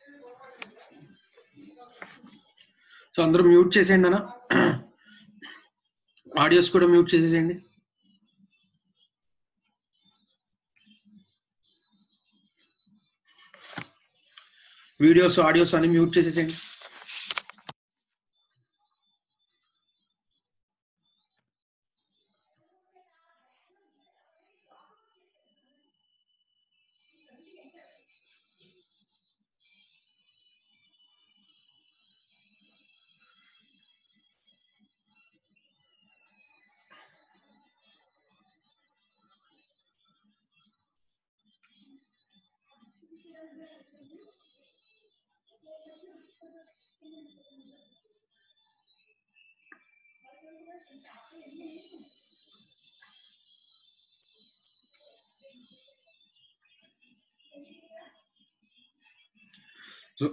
So అందరూ mute చేసేయండి అన్న ఆడియోస్ కూడా మ్యూట్ చేసేసేయండి వీడియోస్ ఆడియోస్ అన్ని మ్యూట్ చేసేసేయండి సో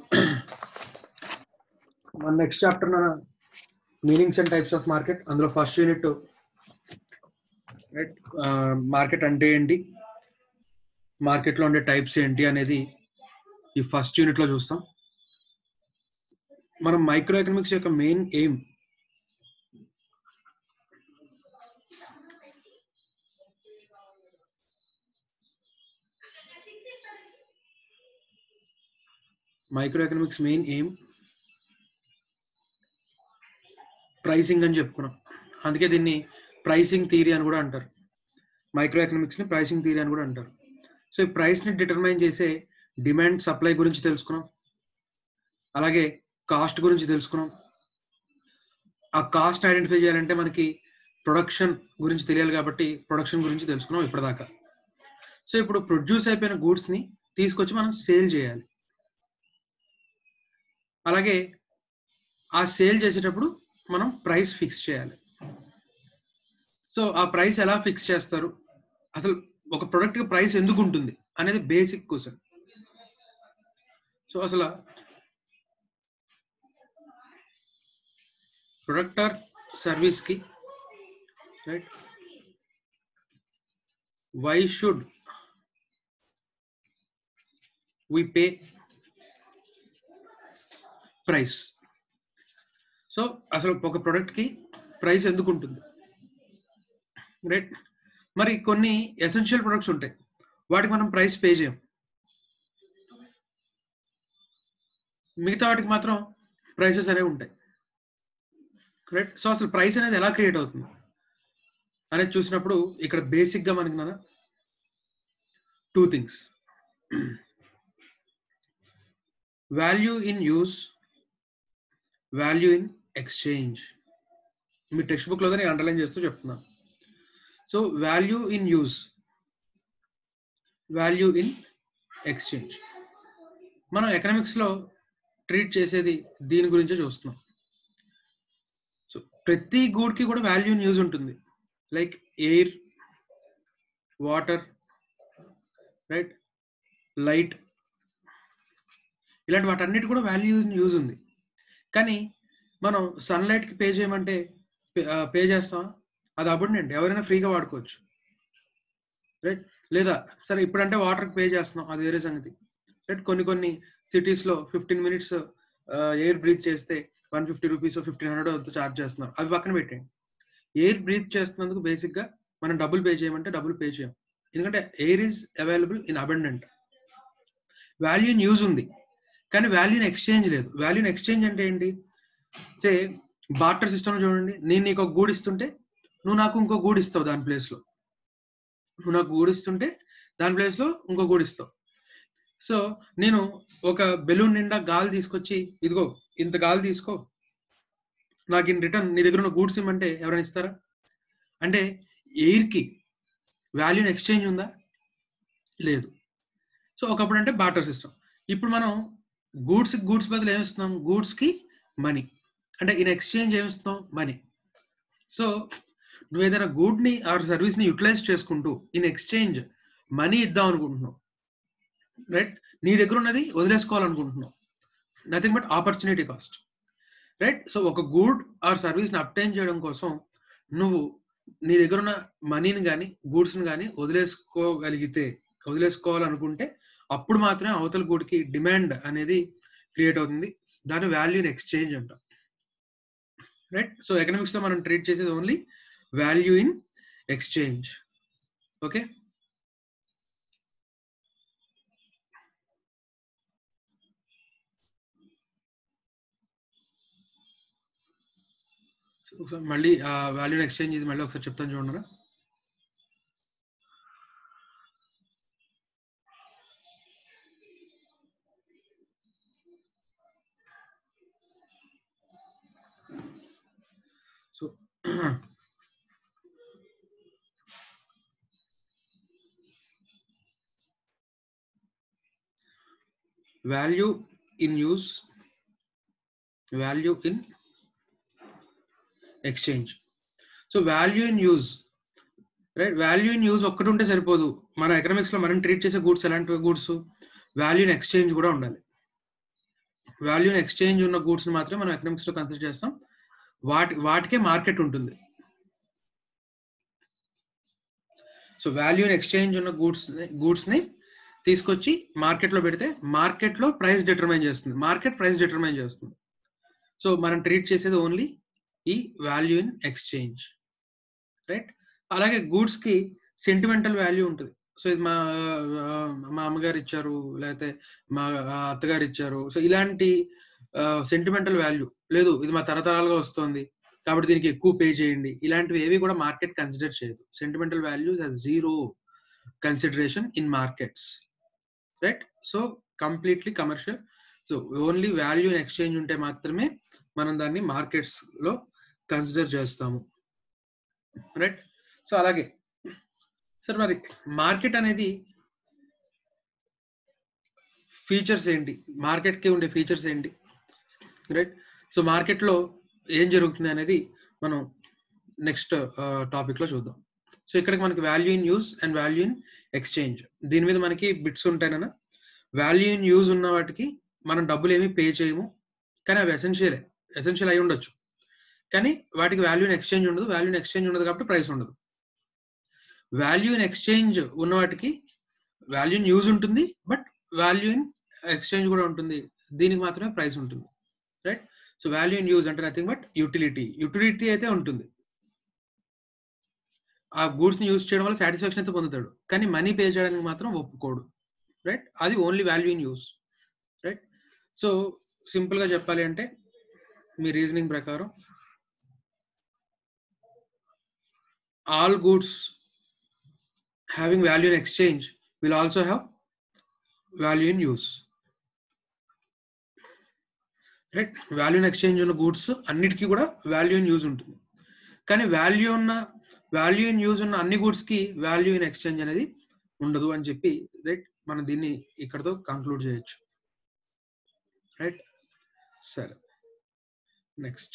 మన నెక్స్ట్ చాప్టర్ నా meanings and types of market అందులో ఫస్ట్ యూనిట్ రైట్ మార్కెట్ అంటే ఏంటి మార్కెట్ లో ఉండే టైప్స్ ఏంటి అనేది ఈ ఫస్ట్ యూనిట్ లో చూస్తాం మనం మైక్రో ఎకనామిక్స్ యొక్క main aim micro economics main aim pricing అని చెప్పుకున్నాం అందుకే దీన్ని ప్రైసింగ్ థియరీ అని కూడా అంటారు మైక్రో ఎకనామిక్స్ ని ప్రైసింగ్ థియరీ అని కూడా అంటారు సో ఈ ప్రైస్ ని డిటర్మైన్ చేసే డిమాండ్ సప్లై గురించి తెలుసుకున్నాం అలాగే కాస్ట్ గురించి తెలుసుకున్నాం ఆ కాస్ట్ ఐడెంటిఫై చేయాలంటే మనకి ప్రొడక్షన్ గురించి తెలియాలి కాబట్టి ప్రొడక్షన్ గురించి తెలుసుకున్నాం ఇప్పటిదాకా సో ఇప్పుడు ప్రొడ్యూస్ అయిపోయిన గూడ్స్ ని తీసుకొచ్చి మనం సేల్ చేయాలి అలాగే ఆ సేల్ చేసేటప్పుడు మనం ప్రైస్ ఫిక్స్ చేయాలి సో ఆ ప్రైస్ ఎలా ఫిక్స్ చేస్తారు అసలు ఒక ప్రొడక్ట్ కి ప్రైస్ ఎందుకు ఉంటుంది అనేది బేసిక్ క్వశ్చన్ సో అసలు ప్రొడక్ట్ ఆర్ సర్వీస్ కి right why should we pay price so అసలు ఒక ప్రొడక్ట్ కి ప్రైస్ ఎందుకు ఉంటుంది రైట్ మరి కొన్ని ఎసెన్షియల్ ప్రొడక్ట్స్ ఉంటాయి వాటికి మనం ప్రైస్ పే చేయం మిగతా వాటికి మాత్రం ప్రైసెస్ అనేవి ఉంటాయి రైట్ సో అసలు ప్రైస్ అనేది ఎలా క్రియేట్ అవుతుంది అనేది చూసినప్పుడు ఇక్కడ బేసిక్ గా మనకి మన two things value in use value in exchange మీ టెక్స్ట్ బుక్ లో నేను అండర్లైన్ చేస్తూ చెప్తున్నాను so value in use value in exchange మనం ఎకనామిక్స్ లో ట్రీట్ చేసేది దీని గురించే చూస్తున్నాం సో ప్రతి గూడ్ కి కూడా వాల్యూ ఇన్ యూజ్ ఉంటుంది like air water right light ఇలాంటి వాటన్నిటి కూడా వాల్యూ ఇన్ యూజ్ ఉంది కానీ మనం సన్లైట్ కి పే చేయమంటే పే చేస్తాం అది అబుండెంట్ ఎవరైనా ఫ్రీగా వాడుకోవచ్చు రైట్ లేదా సరే ఇప్పుడంటే వాటర్ పే చేస్తున్నాం అది వేరే సంగతి రైట్ కొన్ని కొన్ని సిటీస్ లో ఫిఫ్టీన్ మినిట్స్ ఎయిర్ బ్రీత్ చేస్తే one fifty rupees fifteen hundred charge చేస్తున్నారు అవి పక్కన పెట్టండి ఎయిర్ బ్రీత్ చేస్తున్నందుకు బేసిక్ గా మనం డబ్బులు పే చేయమంటే డబ్బులు పే చేయం ఎందుకంటే air is available in abundant value in use ఉంది కానీ వాల్యూని ఎక్స్చేంజ్ లేదు వాల్యూని ఎక్స్చేంజ్ అంటే ఏంటి సే బార్టర్ సిస్టమ్ చూడండి నేను నీకు ఒక గూడు ఇస్తుంటే నువ్వు నాకు ఇంకో గూడు ఇస్తావు దాని ప్లేస్ లో నువ్వు నాకు గూడు ఇస్తుంటే దాని ప్లేస్ లో ఇంకో గూడు ఇస్తావు సో నేను ఒక బెలూన్ నిండా గాలి తీసుకొచ్చి ఇదిగో ఇంత గాలి తీసుకో నాకు ఇన్ రిటర్న్ నీ దగ్గర ఉన్న గూడ్స్ ఇమ్మంటే ఎవరైనా ఇస్తారా అంటే ఎయిర్ కి వాల్యూని ఎక్స్చేంజ్ ఉందా లేదు సో ఒకప్పుడు అంటే బాటర్ సిస్టమ్ ఇప్పుడు మనం గూడ్స్ గూడ్స్ బదులు ఏమిస్తున్నాం గూడ్స్ కి మనీ అంటే ఇన్ ఎక్స్చేంజ్ ఏమిస్తాం మనీ సో నువ్వు ఏదైనా గూడ్ ని ఆర్ సర్వీస్ ని యూటిలైజ్ చేసుకుంటూ ఇన్ ఎక్స్చేంజ్ మనీ ఇద్దాం అనుకుంటున్నావు రైట్ నీ దగ్గర ఉన్నది వదిలేసుకోవాలనుకుంటున్నావు nothing but opportunity cost right so ఒక గుడ్ ఆర్ సర్వీస్ ని అప్టైన్ చేయడం కోసం నువ్వు నీ దగ్గర ఉన్న మనీని కానీ గూడ్స్ ని కానీ వదిలేసుకోగలిగితే వదిలేసుకోవాలనుకుంటే అప్పుడు మాత్రమే అవతల గూడ్కి డిమాండ్ అనేది క్రియేట్ అవుతుంది దాని వాల్యూ ఇన్ ఎక్స్చేంజ్ అంటాం రైట్ సో ఎకనామిక్స్ లో మనం ట్రీట్ చేసేది only value in exchange okay ఒకసారి మళ్ళీ ఆ వాల్యూ ఎక్స్చేంజ్ ఇది మళ్ళీ ఒకసారి చెప్తాను చూడండి so value in use value in exchange so value in use right value in use ఒక్కటి ఉంటే సరిపోదు మన ఎకనామిక్స్ లో మనం ట్రీట్ చేసే గూడ్స్ ఎలాంటి గూడ్స్ వాల్యూ ఇన్ ఎక్స్చేంజ్ కూడా ఉండాలి వాల్యూ ఇన్ ఎక్స్చేంజ్ ఉన్న గూడ్స్ మాత్రమే మనం ఎకనామిక్స్ లో కన్సిడర్ చేస్తాం వాటి వాటికే మార్కెట్ ఉంటుంది సో వాల్యూ ఇన్ ఎక్స్చేంజ్ ఉన్న గూడ్స్ గూడ్స్ ని తీసుకొచ్చి మార్కెట్ లో పెడితే మార్కెట్ లో ప్రైస్ డిటర్మైన్ చేస్తుంది మార్కెట్ ప్రైస్ డిటర్మైన్ చేస్తుంది సో మనం ట్రీట్ చేసేది ఓన్లీ ఈ వాల్యూ ఇన్ ఎక్స్చేంజ్ రైట్ అలాగే గూడ్స్ కి సెంటిమెంటల్ వాల్యూ ఉంటుంది సో ఇది మా మా అమ్మగారు ఇచ్చారు లేకపోతే మా అత్తగారు ఇచ్చారు సో ఇలాంటి సెంటిమెంటల్ వాల్యూ లేదు ఇది మా తరతరాలుగా వస్తుంది కాబట్టి దీనికి ఎక్కువ పే చేయండి ఇలాంటివి ఏవి కూడా మార్కెట్ కన్సిడర్ చేయదు sentimental values zero consideration in markets right so completely commercial so only value in exchange ఉంటే మాత్రమే మనం దాన్ని మార్కెట్స్ లో కన్సిడర్ చేస్తాము రైట్ సో అలాగే సార్ మరి మార్కెట్ అనేది ఫీచర్స్ ఏంటి మార్కెట్ కి ఉండే ఫీచర్స్ ఏంటి రైట్ సో మార్కెట్ లో ఏం జరుగుతుంది అనేది మనం నెక్స్ట్ టాపిక్ లో చూద్దాం సో ఇక్కడికి మనకి value in use and value in exchange దీని మీద మనకి బిట్స్ ఉంటాయన వాల్యూ ఇన్ యూజ్ ఉన్న వాటికి మనం డబ్బులు ఏమి పే చేయము కానీ అవి ఎసెన్షియలే ఎసెన్షియల్ అయి ఉండొచ్చు కానీ వాటికి వాల్యూ ఇన్ ఎక్స్చేంజ్ ఉండదు వాల్యూ ఇన్ ఎక్స్చేంజ్ ఉండదు కాబట్టి ప్రైస్ ఉండదు వాల్యూ ఇన్ ఎక్స్చేంజ్ ఉన్న వాటికి వాల్యూ ఇన్ యూజ్ ఉంటుంది బట్ వాల్యూ ఇన్ ఎక్స్చేంజ్ కూడా ఉంటుంది దీనికి మాత్రమే ప్రైస్ ఉంటుంది right so value in use అంటే నథింగ్ బట్ యూటిలిటీ యూటిలిటీ అయితే ఉంటుంది ఆ గూడ్స్ ని యూజ్ చేయడం వల్ల సాటిస్ఫాక్షన్ అయితే పొందుతాడు కానీ మనీ పే చేయడానికి మాత్రం ఒప్పుకోడు రైట్ అది only value in use right so simple గా చెప్పాలి అంటే మీ రీజనింగ్ ప్రకారం all goods having value in exchange will also have value in use right value in exchange ఉన్న గూడ్స్ అన్నిటికీ కూడా వాల్యూ ఇన్ యూజ్ ఉంటుంది కానీ వాల్యూ ఉన్న వాల్యూ ఇన్ యూజ్ ఉన్న అన్ని గూడ్స్ కి వాల్యూ ఇన్ ఎక్స్చేంజ్ అనేది ఉండదు అని చెప్పి రైట్ మనం దీన్ని ఇక్కడతో కంక్లూడ్ చేయొచ్చు రైట్ సరే next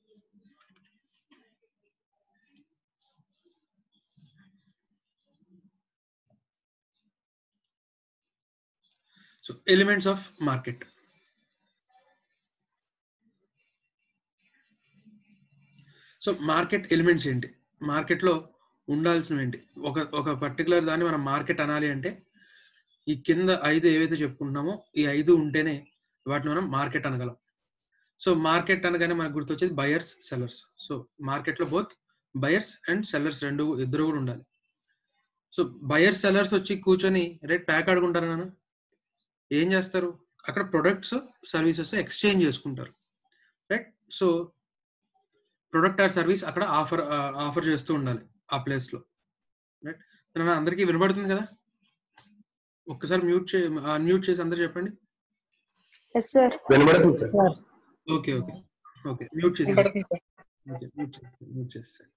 so elements of market so market elements ఏంటి మార్కెట్ లో ఉండాల్సినవి ఏంటి ఒక ఒక పర్టికులర్ దాన్ని మనం మార్కెట్ అనాలి అంటే ఈ కింద ఐదు ఏవైతే చెప్పుకుంటున్నామో ఈ ఐదు ఉంటేనే వాటిని మనం మార్కెట్ అనగలం సో మార్కెట్ అనగానే మనకు గుర్తొచ్చేది బయర్స్ సెల్లర్స్ సో మార్కెట్ లో బోత్ బయర్స్ అండ్ సెల్లర్స్ రెండు ఇద్దరు కూడా ఉండాలి సో బయర్స్ సెల్లర్స్ వచ్చి కూర్చొని రేట్ ప్యాక్ ఆడుకుంటారు నాన్న ఏం చేస్తారు అక్కడ ప్రొడక్ట్స్ సర్వీసెస్ ఎక్స్చేంజ్ చేసుకుంటారు right so product or service అక్కడ ఆఫర్ ఆఫర్ చేస్తూ ఉండాలి ఆ ప్లేస్ లో రైట్ నాన్న అందరికీ వినబడుతుంది కదా ఒక్కసారి మ్యూట్ చే అన్మ్యూట్ చేసి అందరు చెప్పండి ఎస్ సార్ వినబడుతుంది sir okay okay okay mute చేసి వినపడుతుంది సార్. ఓకే మ్యూట్ చేసి మ్యూట్ చేసేసాను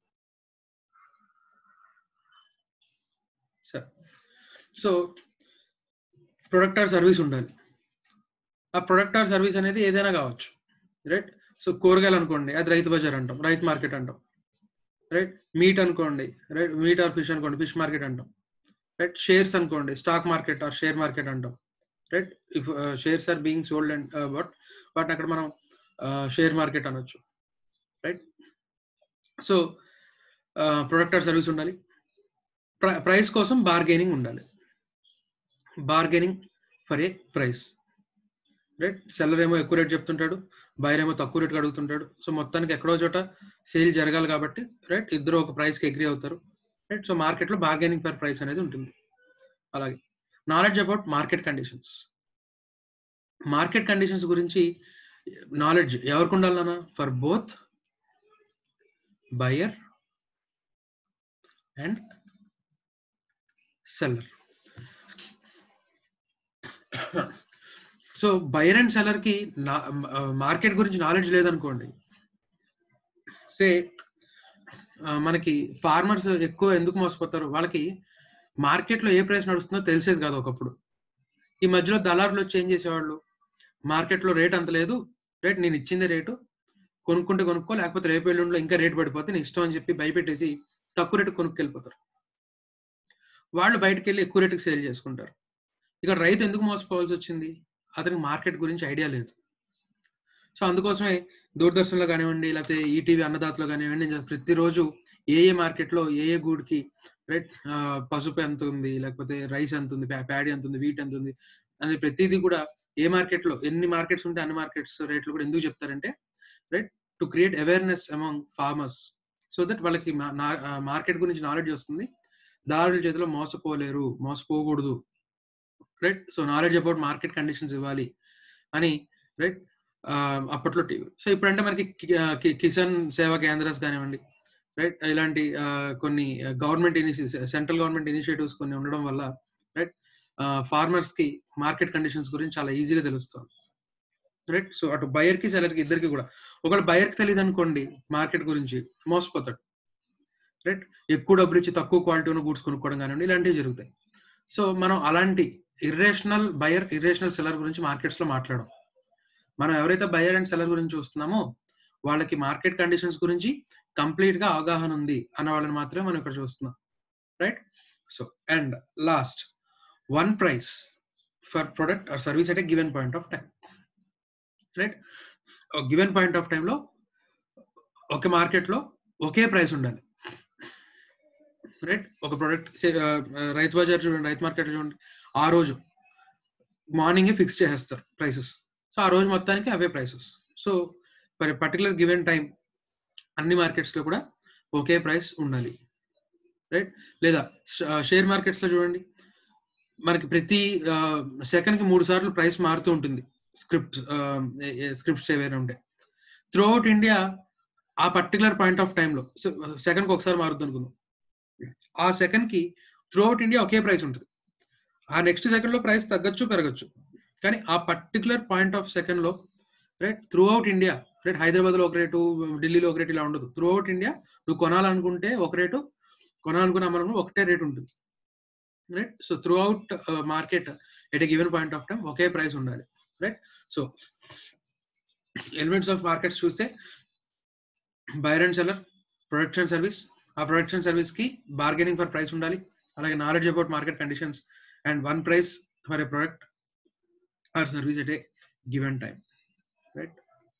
సరే సో ప్రొడక్ట్ ఆర్ సర్వీస్ ఉండాలి ఆ ప్రొడక్ట్ ఆర్ సర్వీస్ అనేది ఏదైనా కావచ్చు రైట్ సో కూరగాయలు అనుకోండి అది రైతు బజార్ అంటాం రైతు మార్కెట్ అంటాం రైట్ మీట్ అనుకోండి రైట్ మీట్ ఆర్ ఫిష్ అనుకోండి ఫిష్ మార్కెట్ అంటాం రైట్ షేర్స్ అనుకోండి stock market or share market అంటాం right if shares are being sold and but వాటిని అక్కడ మనం షేర్ మార్కెట్ అనొచ్చు right so product or service ఉండాలి ప్రైస్ కోసం బార్గెనింగ్ ఉండాలి bargaining for a price right seller ఏమో ఎక్కువ రేట్ చెప్తుంటాడు బయర్ ఏమో తక్కువ రేట్ అడుగుతుంటాడు సో మొత్తానికి ఎక్కడో చోట సేల్ జరగాలి కాబట్టి రైట్ ఇద్దరు ఒక ప్రైస్ కి అగ్రి అవుతారు రైట్ సో మార్కెట్ లో బార్గెనింగ్ ఫర్ ప్రైస్ అనేది ఉంటుంది అలాగే knowledge about market conditions market conditions గురించి నాలెడ్జ్ ఎవరికి ఉండాలన్నా for both buyer and seller so buyer and seller కి మార్కెట్ గురించి నాలెడ్జ్ లేదనుకోండి సే మనకి ఫార్మర్స్ ఎక్కువ ఎందుకు మోసపోతారు వాళ్ళకి మార్కెట్ లో ఏ ప్రైస్ నడుస్తుందో తెలిసేది కాదు ఒకప్పుడు ఈ మధ్యలో దళారులు వచ్చి ఏం చేసేవాళ్ళు మార్కెట్ లో రేట్ అంత లేదు రేట్ నేను ఇచ్చిందే రేటు కొనుక్కుంటే కొనుక్కో లేకపోతే రేపు ఎల్లుండిలో ఇంకా రేట్ పడిపోతే నీ ఇష్టం అని చెప్పి భయపెట్టేసి తక్కువ రేటు కొనుక్కెళ్ళిపోతారు వాళ్ళు బయటకు వెళ్ళి ఎక్కువ రేటుకి సేల్ చేసుకుంటారు ఇక్కడ రైతు ఎందుకు మోసపోవాల్సి వచ్చింది అతనికి మార్కెట్ గురించి ఐడియా లేదు సో అందుకోసమే దూరదర్శన్లో కానివ్వండి లేకపోతే ఈటీవీ అన్నదాతలో కానివ్వండి నేను ప్రతిరోజు ఏ ఏ మార్కెట్లో ఏ ఏ గూడ్కి రైట్ పసుపు ఎంత ఉంది లేకపోతే రైస్ ఎంత ఉంది ప్యాడీ ఎంత ఉంది వీట్ ఎంత ఉంది అని ప్రతిదీ కూడా ఏ మార్కెట్లో ఎన్ని మార్కెట్స్ ఉంటే అన్ని మార్కెట్స్ రేట్లు కూడా ఎందుకు చెప్తారంటే right to create awareness among farmers so that వాళ్ళకి మార్కెట్ గురించి నాలెడ్జ్ వస్తుంది దళారుల చేతిలో మోసపోలేరు మోసపోకూడదు right so knowledge about market conditions ఇవ్వాలి అని రైట్ అప్పట్లో టీవీ సో ఇప్పుడంటే మనకి కిసాన్ సేవా కేంద్రాస్ కానివ్వండి రైట్ ఇలాంటి కొన్ని గవర్నమెంట్ సెంట్రల్ గవర్నమెంట్ ఇనిషియేటివ్స్ కొన్ని ఉండడం వల్ల రైట్ ఫార్మర్స్ కి మార్కెట్ కండిషన్స్ గురించి చాలా ఈజీగా తెలుస్తుంది రైట్ సో అటు బయర్ కి సెలర్ కి ఇద్దరికి కూడా ఒకవేళ బయర్ కి తెలియదు అనుకోండి మార్కెట్ గురించి మోసపోతాడు రైట్ ఎక్కువ డబ్బులు ఇచ్చి తక్కువ క్వాలిటీ ఉన్న గూడ్స్ కొనుక్కోవడం కానివ్వండి ఇలాంటివి జరుగుతాయి సో మనం అలాంటి ఇర్రేషనల్ బయర్ ఇర్రేషనల్ సెలర్ గురించి మార్కెట్స్ లో మాట్లాడడం మనం ఎవరైతే బయర్ అండ్ సెలర్ గురించి చూస్తున్నామో వాళ్ళకి మార్కెట్ కండిషన్స్ గురించి కంప్లీట్ గా అవగాహన ఉంది అన్న వాళ్ళని మాత్రమే మనం ఇక్కడ చూస్తున్నాం right so and last one price for product or service at a given point of time right given point of టైంలో ఒక మార్కెట్ లో ఒకే ప్రైస్ ఉండాలి రైట్ ఒక ప్రొడక్ట్ రైతు బజార్ చూడండి రైతు మార్కెట్ చూడండి ఆ రోజు మార్నింగ్ ఫిక్స్ చేసేస్తారు ప్రైసెస్ సో ఆ రోజు మొత్తానికి అవే prices so for particular given time అన్ని మార్కెట్స్ లో కూడా ఒకే ప్రైస్ ఉండాలి రైట్ లేదా షేర్ మార్కెట్స్ లో చూడండి మనకి ప్రతి సెకండ్ కి మూడు సార్లు ప్రైస్ మారుతూ ఉంటుంది స్క్రిప్ట్ స్క్రిప్ట్స్ ఏవైనా ఉంటాయి త్రూ అవుట్ ఇండియా ఆ పర్టికులర్ పాయింట్ ఆఫ్ టైంలో సెకండ్ కి ఒకసారి మారుతుంది అనుకుందాం ఆ సెకండ్ కి త్రూ అవుట్ ఇండియా ఒకే ప్రైస్ ఉంటుంది ఆ నెక్స్ట్ సెకండ్ లో ప్రైస్ తగ్గచ్చు పెరగచ్చు కానీ ఆ పర్టికులర్ పాయింట్ ఆఫ్ సెకండ్ లో right throughout India right Hyderabad లో ఒక రేటు ఢిల్లీలో ఒక రేటు ఇలా ఉండదు త్రూ అవుట్ ఇండియా నువ్వు కొనాలనుకుంటే ఒక రేటు కొనాలనుకున్న అమలు ఒకటే రేట్ ఉంటుంది right so throughout market at a given point of time ఒకే ప్రైస్ ఉండాలి right so elements of markets చూస్తే buyer and seller production service ఆ ప్రొడక్షన్ సర్వీస్ కి బార్గెనింగ్ ఫర్ ప్రైస్ ఉండాలి అలాగే knowledge about market conditions and one price for a product or service at a given time right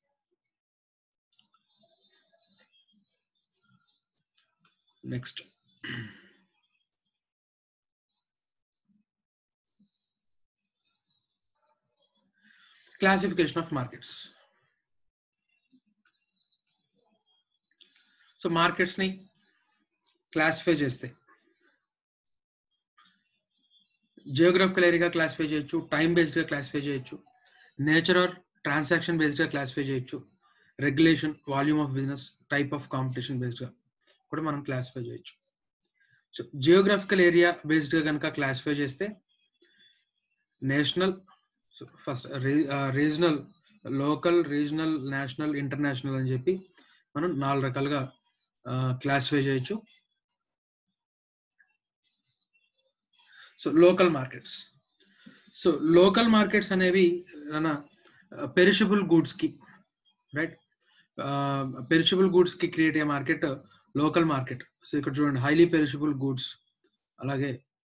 next classification of markets so markets ని classify చేస్తే geographical ఏరియాగా classify చేయొచ్చు time based గా classify చేయొచ్చు nature or transaction based గా classify చేయొచ్చు regulation volume of business type of competition based గా కూడా మనం క్లాసిఫై చేయొచ్చు సో జియోగ్రఫికల్ ఏరియా బేస్డ్ గా కనుక క్లాసిఫై చేస్తే national first regional local regional national international అని చెప్పి మనం నాలుగు రకాలుగా క్లాసిఫై చేయొచ్చు so local markets so local markets అనేవి పెరిషబుల్ గూడ్స్ కి రైట్ పెరిషబుల్ గూడ్స్ కి క్రియేట్ అయ్యే మార్కెట్ లోకల్ మార్కెట్ సో ఇక్కడ చూడండి హైలీ పెరిషబుల్ గూడ్స్ అలాగే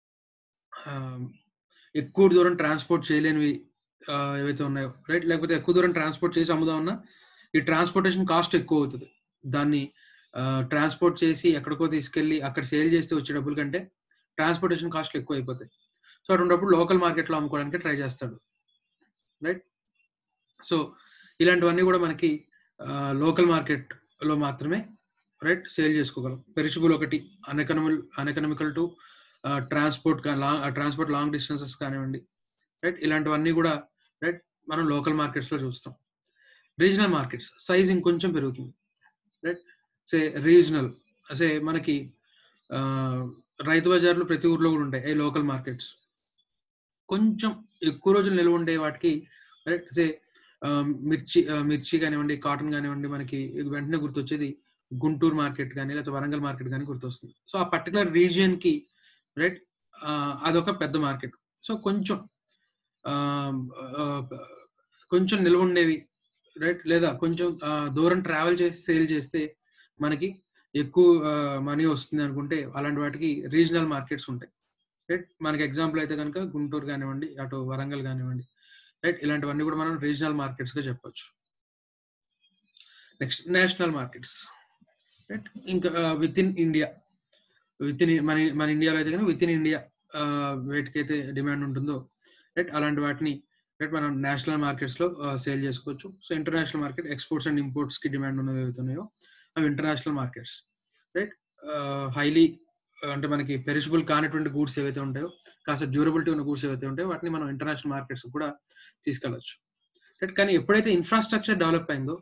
ఎక్కువ దూరం ట్రాన్స్పోర్ట్ చేయలేనివి ఏవైతే ఉన్నాయో రైట్ లేకపోతే ఎక్కువ దూరం ట్రాన్స్పోర్ట్ చేసి అమ్ముదామన్నా ఈ ట్రాన్స్పోర్టేషన్ కాస్ట్ ఎక్కువ అవుతుంది దాన్ని ట్రాన్స్పోర్ట్ చేసి ఎక్కడికో తీసుకెళ్లి అక్కడ సేల్ చేస్తే వచ్చే డబ్బుల కంటే ట్రాన్స్పోర్టేషన్ కాస్ట్లు ఎక్కువ అయిపోతాయి సో అటువంటిప్పుడు లోకల్ మార్కెట్ లో అమ్ముకోవడానికి ట్రై చేస్తాడు రైట్ సో ఇలాంటివన్నీ కూడా మనకి లోకల్ మార్కెట్ లో మాత్రమే రైట్ సేల్ చేసుకోగలం పెరిషబుల్ ఒకటి uneconomical uneconomical to transport transport long distances కానివ్వండి రైట్ ఇలాంటివన్నీ కూడా రైట్ మనం లోకల్ మార్కెట్స్ లో చూస్తాం రీజనల్ మార్కెట్స్ సైజ్ ఇంకొంచెం పెరుగుతుంది రైట్ సే రీజనల్ అసే మనకి ఆ, రైతు బజార్లు ప్రతి ఊర్లో కూడా ఉంటాయి ఏ లోకల్ మార్కెట్స్ కొంచెం ఎక్కువ రోజులు నిల్వ ఉండే వాటికి రైట్ సే మిర్చి ఆ, మిర్చి కానివ్వండి కాటన్ కానివ్వండి మనకి వెంటనే గుర్తొచ్చేది గుంటూరు మార్కెట్ కానీ లేకపోతే వరంగల్ మార్కెట్ కానీ గుర్తొస్తుంది సో ఆ పర్టికులర్ రీజియన్ కి రైట్ అదొక పెద్ద మార్కెట్ సో కొంచెం ఆ, ఆ, కొంచెం నిల్వ ఉండేవి రైట్ లేదా కొంచెం ఆ, దూరం ట్రావెల్ చేసి సేల్ చేస్తే మనకి ఎక్కువ మనీ వస్తుంది అనుకుంటే అలాంటి వాటికి రీజనల్ మార్కెట్స్ ఉంటాయి రైట్ మనకి ఎగ్జాంపుల్ అయితే కనుక గుంటూరు కానివ్వండి అటు వరంగల్ కానివ్వండి రైట్ ఇలాంటివన్నీ కూడా మనం రీజనల్ మార్కెట్స్ గా చెప్పొచ్చు నెక్స్ట్ నేషనల్ మార్కెట్స్ రైట్ ఇంకా within India within మన మన ఇండియాలో అయితే కనుక విత్ ఇన్ ఇండియా వేటికైతే డిమాండ్ ఉంటుందో రైట్ అలాంటి వాటిని రైట్ మనం నేషనల్ మార్కెట్స్ లో సేల్ చేసుకోవచ్చు so international market exports and imports కి డిమాండ్ ఉన్నవి అవుతున్నాయో అవి ఇంటర్నేషనల్ మార్కెట్స్ రైట్ హైలీ అంటే మనకి పెరిషబుల్ కానటువంటి గూడ్స్ ఏవైతే ఉంటాయో కాస్త డ్యూరబిలిటీ ఉన్న గూడ్స్ ఏవైతే ఉంటాయో వాటిని మనం ఇంటర్నేషనల్ మార్కెట్స్ కూడా తీసుకెళ్ళచ్చు రైట్ కానీ ఎప్పుడైతే ఇన్ఫ్రాస్ట్రక్చర్ డెవలప్ అయిందో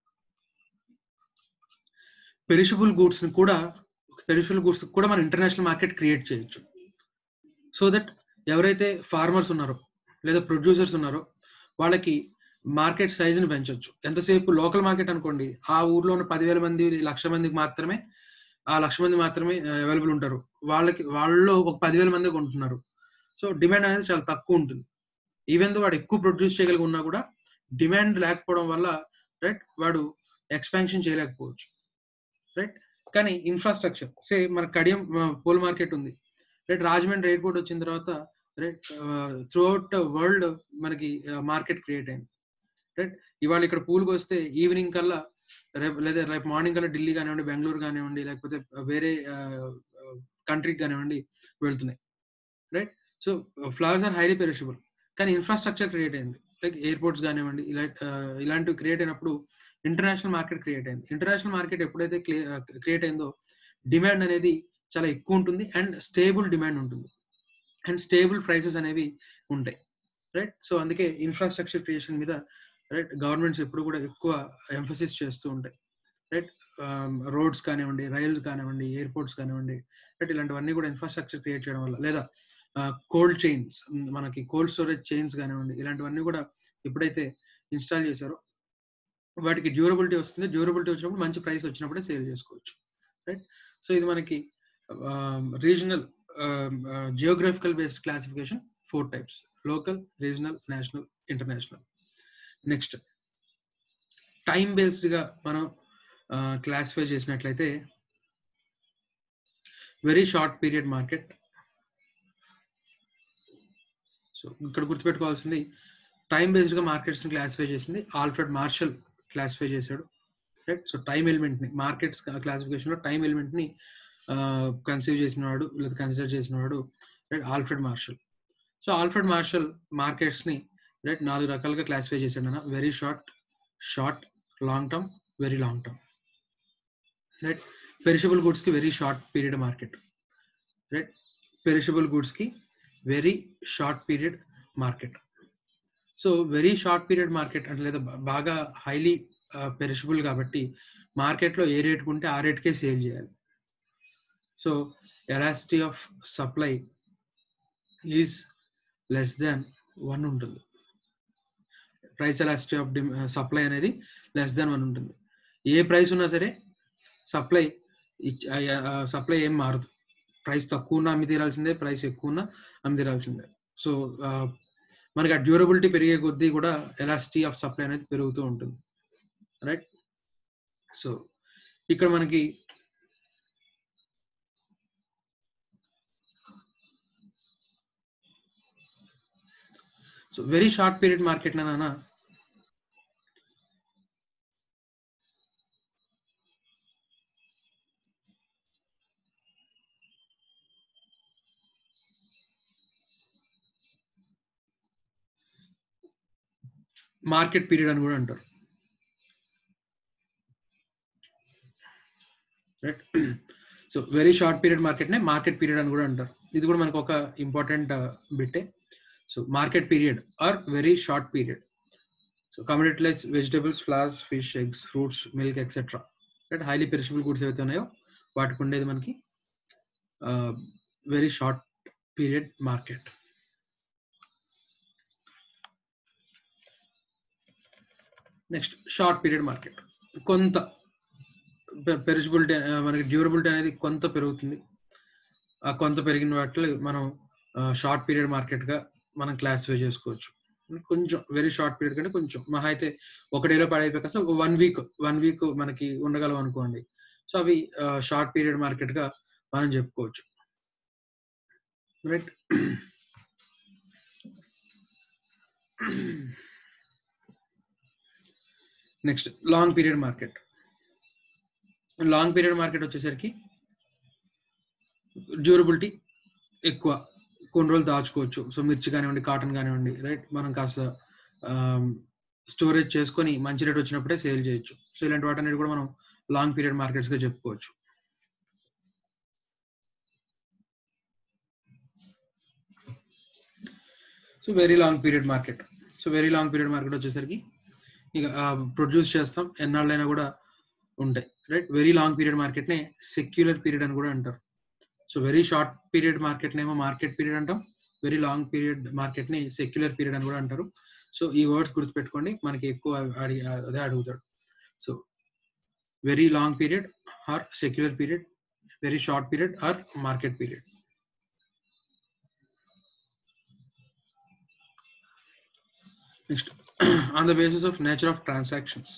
పెరిషబుల్ గూడ్స్ ని కూడా పెరిషబుల్ గూడ్స్ కూడా మనం ఇంటర్నేషనల్ మార్కెట్ క్రియేట్ చేయొచ్చు సో దట్ ఎవరైతే ఫార్మర్స్ ఉన్నారో లేదా ప్రొడ్యూసర్స్ ఉన్నారో వాళ్ళకి మార్కెట్ సైజ్ ని పెంచవచ్చు ఎంతసేపు లోకల్ మార్కెట్ అనుకోండి ఆ ఊర్లో ఉన్న పదివేల మంది లక్ష మందికి మాత్రమే ఆ లక్ష మంది మాత్రమే అవైలబుల్ ఉంటారు వాళ్ళకి వాళ్ళలో ఒక పదివేల మంది కొంటున్నారు సో డిమాండ్ అనేది చాలా తక్కువ ఉంటుంది ఈవెన్ దో వాడు ఎక్కువ ప్రొడ్యూస్ చేయగలిగి ఉన్నా కూడా డిమాండ్ లేకపోవడం వల్ల రైట్ వాడు ఎక్స్పాన్షన్ చేయలేకపోవచ్చు రైట్ కానీ ఇన్ఫ్రాస్ట్రక్చర్ సే మన కడియం పూల్ మార్కెట్ ఉంది రైట్ రాజమండ్రి ఎయిర్పోర్ట్ వచ్చిన తర్వాత రైట్ త్రూ అవుట్ వరల్డ్ మనకి మార్కెట్ క్రియేట్ అయింది రైట్ ఇవాళ ఇక్కడ పూల్కి వస్తే ఈవినింగ్ కల్లా రేపు లేదా రేపు మార్నింగ్ కల్లా ఢిల్లీ కానివ్వండి బెంగళూరు కానివ్వండి లేకపోతే వేరే కంట్రీకి కానివ్వండి వెళ్తున్నాయి right so flowers are highly perishable కానీ ఇన్ఫ్రాస్ట్రక్చర్ క్రియేట్ అయింది లైక్ ఎయిర్పోర్ట్స్ కానివ్వండి ఇలా ఇలాంటివి క్రియేట్ అయినప్పుడు ఇంటర్నేషనల్ మార్కెట్ క్రియేట్ అయింది ఇంటర్నేషనల్ మార్కెట్ ఎప్పుడైతే క్రియేట్ అయిందో డిమాండ్ అనేది చాలా ఎక్కువ ఉంటుంది అండ్ స్టేబుల్ డిమాండ్ ఉంటుంది అండ్ స్టేబుల్ ప్రైసెస్ అనేవి ఉంటాయి రైట్ సో అందుకే ఇన్ఫ్రాస్ట్రక్చర్ క్రియేషన్ మీద రైట్ గవర్నమెంట్స్ ఎప్పుడు కూడా ఎక్కువ ఎంఫసిస్ చేస్తూ ఉంటాయి రైట్ రోడ్స్ కానివ్వండి రైల్స్ కానివ్వండి ఎయిర్పోర్ట్స్ కానివ్వండి రైట్ ఇలాంటివన్నీ కూడా ఇన్ఫ్రాస్ట్రక్చర్ క్రియేట్ చేయడం వల్ల లేదా కోల్డ్ చైన్స్ మనకి కోల్డ్ స్టోరేజ్ చైన్స్ కానివ్వండి ఇలాంటివన్నీ కూడా ఎప్పుడైతే ఇన్స్టాల్ చేశారో వాటికి డ్యూరబిలిటీ వస్తుంది డ్యూరబిలిటీ వచ్చినప్పుడు మంచి ప్రైస్ వచ్చినప్పుడే సేల్ చేసుకోవచ్చు రైట్ సో ఇది మనకి regional geographical based classification four types local regional national international next time based గా మనం క్లాసిఫై చేసినట్లయితే very short period market so ఇక్కడ గుర్తుపెట్టుకోవాల్సింది టైం బేస్డ్ గా మార్కెట్స్ ని క్లాసిఫై చేసింది ఆల్ఫ్రెడ్ మార్షల్ క్లాసిఫై చేశాడు రైట్ సో టైం ఎలిమెంట్ ని మార్కెట్స్ క్లాసిఫికేషన్ లో టైం ఎలిమెంట్ ని కన్సీవ్ చేసిన వాడు లేదా కన్సిడర్ చేసిన వాడు right Alfred Marshall so Alfred Marshall markets ని రైట్ నాలుగు రకాలుగా క్లాసిఫై చేశాడు అన్న very short short long term very long term right perishable goods కి very short period market right perishable goods కి very short period market so very short period market అంటే లేదా బాగా హైలీ పెరిషబుల్ కాబట్టి మార్కెట్ లో ఏ rate ఉంటే ఆ రేట్కే సేల్ చేయాలి so elasticity of supply is less than one ఉంటుంది ప్రైస్ ఎలాసిటీ ఆఫ్ సప్లై అనేది లెస్ దాన్ వన్ ఉంటుంది ఏ ప్రైస్ ఉన్నా సరే సప్లై సప్లై ఏం మారదు ప్రైస్ తక్కువ ఉన్నా అమ్మి తీరాల్సిందే ప్రైస్ ఎక్కువ ఉన్నా అమ్మి తీరాల్సిందే సో మనకి ఆ డ్యూరబిలిటీ పెరిగే కొద్దీ కూడా ఎలాసిటీ ఆఫ్ సప్లై అనేది పెరుగుతూ ఉంటుంది రైట్ సో ఇక్కడ మనకి so very short period market నాన్న మార్కెట్ పీరియడ్ అని కూడా అంటారు right so very short period market నే మార్కెట్ పీరియడ్ అని కూడా అంటారు ఇది కూడా మనకు ఒక ఇంపార్టెంట్ బిట్టే so market period or very short period so community like vegetables flowers fish eggs fruits milk etcetera right highly perishable goods ఏవైతే ఉన్నాయో వాటికి ఉండేది మనకి very short period market next short period market కొంత పెరిజిబిలిటీ మనకి durability అనేది కొంత పెరుగుతుంది ఆ కొంత పెరిగిన వాటిలో మనం షార్ట్ పీరియడ్ మార్కెట్ గా మనం క్లాసిఫై చేసుకోవచ్చు కొంచెం వెరీ షార్ట్ పీరియడ్ కంటే కొంచెం మహా అయితే ఒక డేలో పడైపోయి కాస్త వన్ వీక్ వన్ వీక్ మనకి ఉండగలం అనుకోండి సో అవి షార్ట్ పీరియడ్ మార్కెట్ గా మనం చెప్పుకోవచ్చు right next long period market long period market వచ్చేసరికి డ్యూరబిలిటీ ఎక్కువ కొన్ని రోజులు దాచుకోవచ్చు సో మిర్చి కానివ్వండి కాటన్ కానివ్వండి రైట్ మనం కాస్త స్టోరేజ్ చేసుకొని మంచి రేట్ వచ్చినప్పుడే సేల్ చేయొచ్చు సో ఇలాంటి వాటన్నిటి కూడా మనం లాంగ్ పీరియడ్ మార్కెట్స్ గా చెప్పుకోవచ్చు so very long period market so very long period market వచ్చేసరికి ఇక ప్రొడ్యూస్ చేస్తాం ఎన్నాళ్ళైనా కూడా ఉంటాయి right very long period market నే సెక్యులర్ పీరియడ్ అని కూడా అంటారు so very short period market నేమో మార్కెట్ పీరియడ్ అంటాం వెరీ లాంగ్ పీరియడ్ మార్కెట్ ని సెక్యులర్ పీరియడ్ అని కూడా అంటారు సో ఈ వర్డ్స్ గుర్తుపెట్టుకోండి మనకి ఎక్కువ అడిగి అదే అడుగుతాడు so very long period or secular period very short period or market period next on the basis of nature of transactions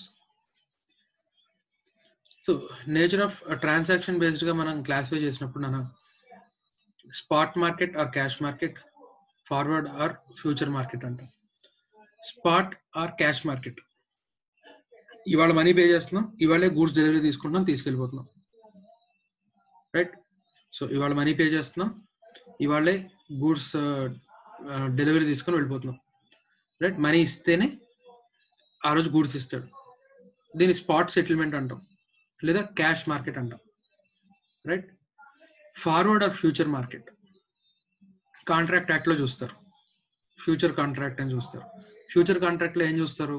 so nature of transaction based గా మనం క్లాసిఫై చేసినప్పుడు మనం spot market or cash market forward or future market అంటాం spot or cash market ఇవాళ money pay చేస్తున్నాం ఇవాళే goods delivery తీసుకుంటున్నాం తీసుకెళ్ళిపోతున్నాం రైట్ సో ఇవాళ మనీ పే చేస్తున్నాం ఇవాళే గూడ్స్ డెలివరీ తీసుకొని వెళ్ళిపోతున్నాం రైట్ మనీ ఇస్తేనే ఆ రోజు గూడ్స్ ఇస్తాడు దీన్ని స్పాట్ సెటిల్మెంట్ అంటాం లేదా క్యాష్ మార్కెట్ అంటాం right forward or future market contract act లో చూస్తారు ఫ్యూచర్ కాంట్రాక్ట్ అని చూస్తారు ఫ్యూచర్ కాంట్రాక్ట్ లో ఏం చూస్తారు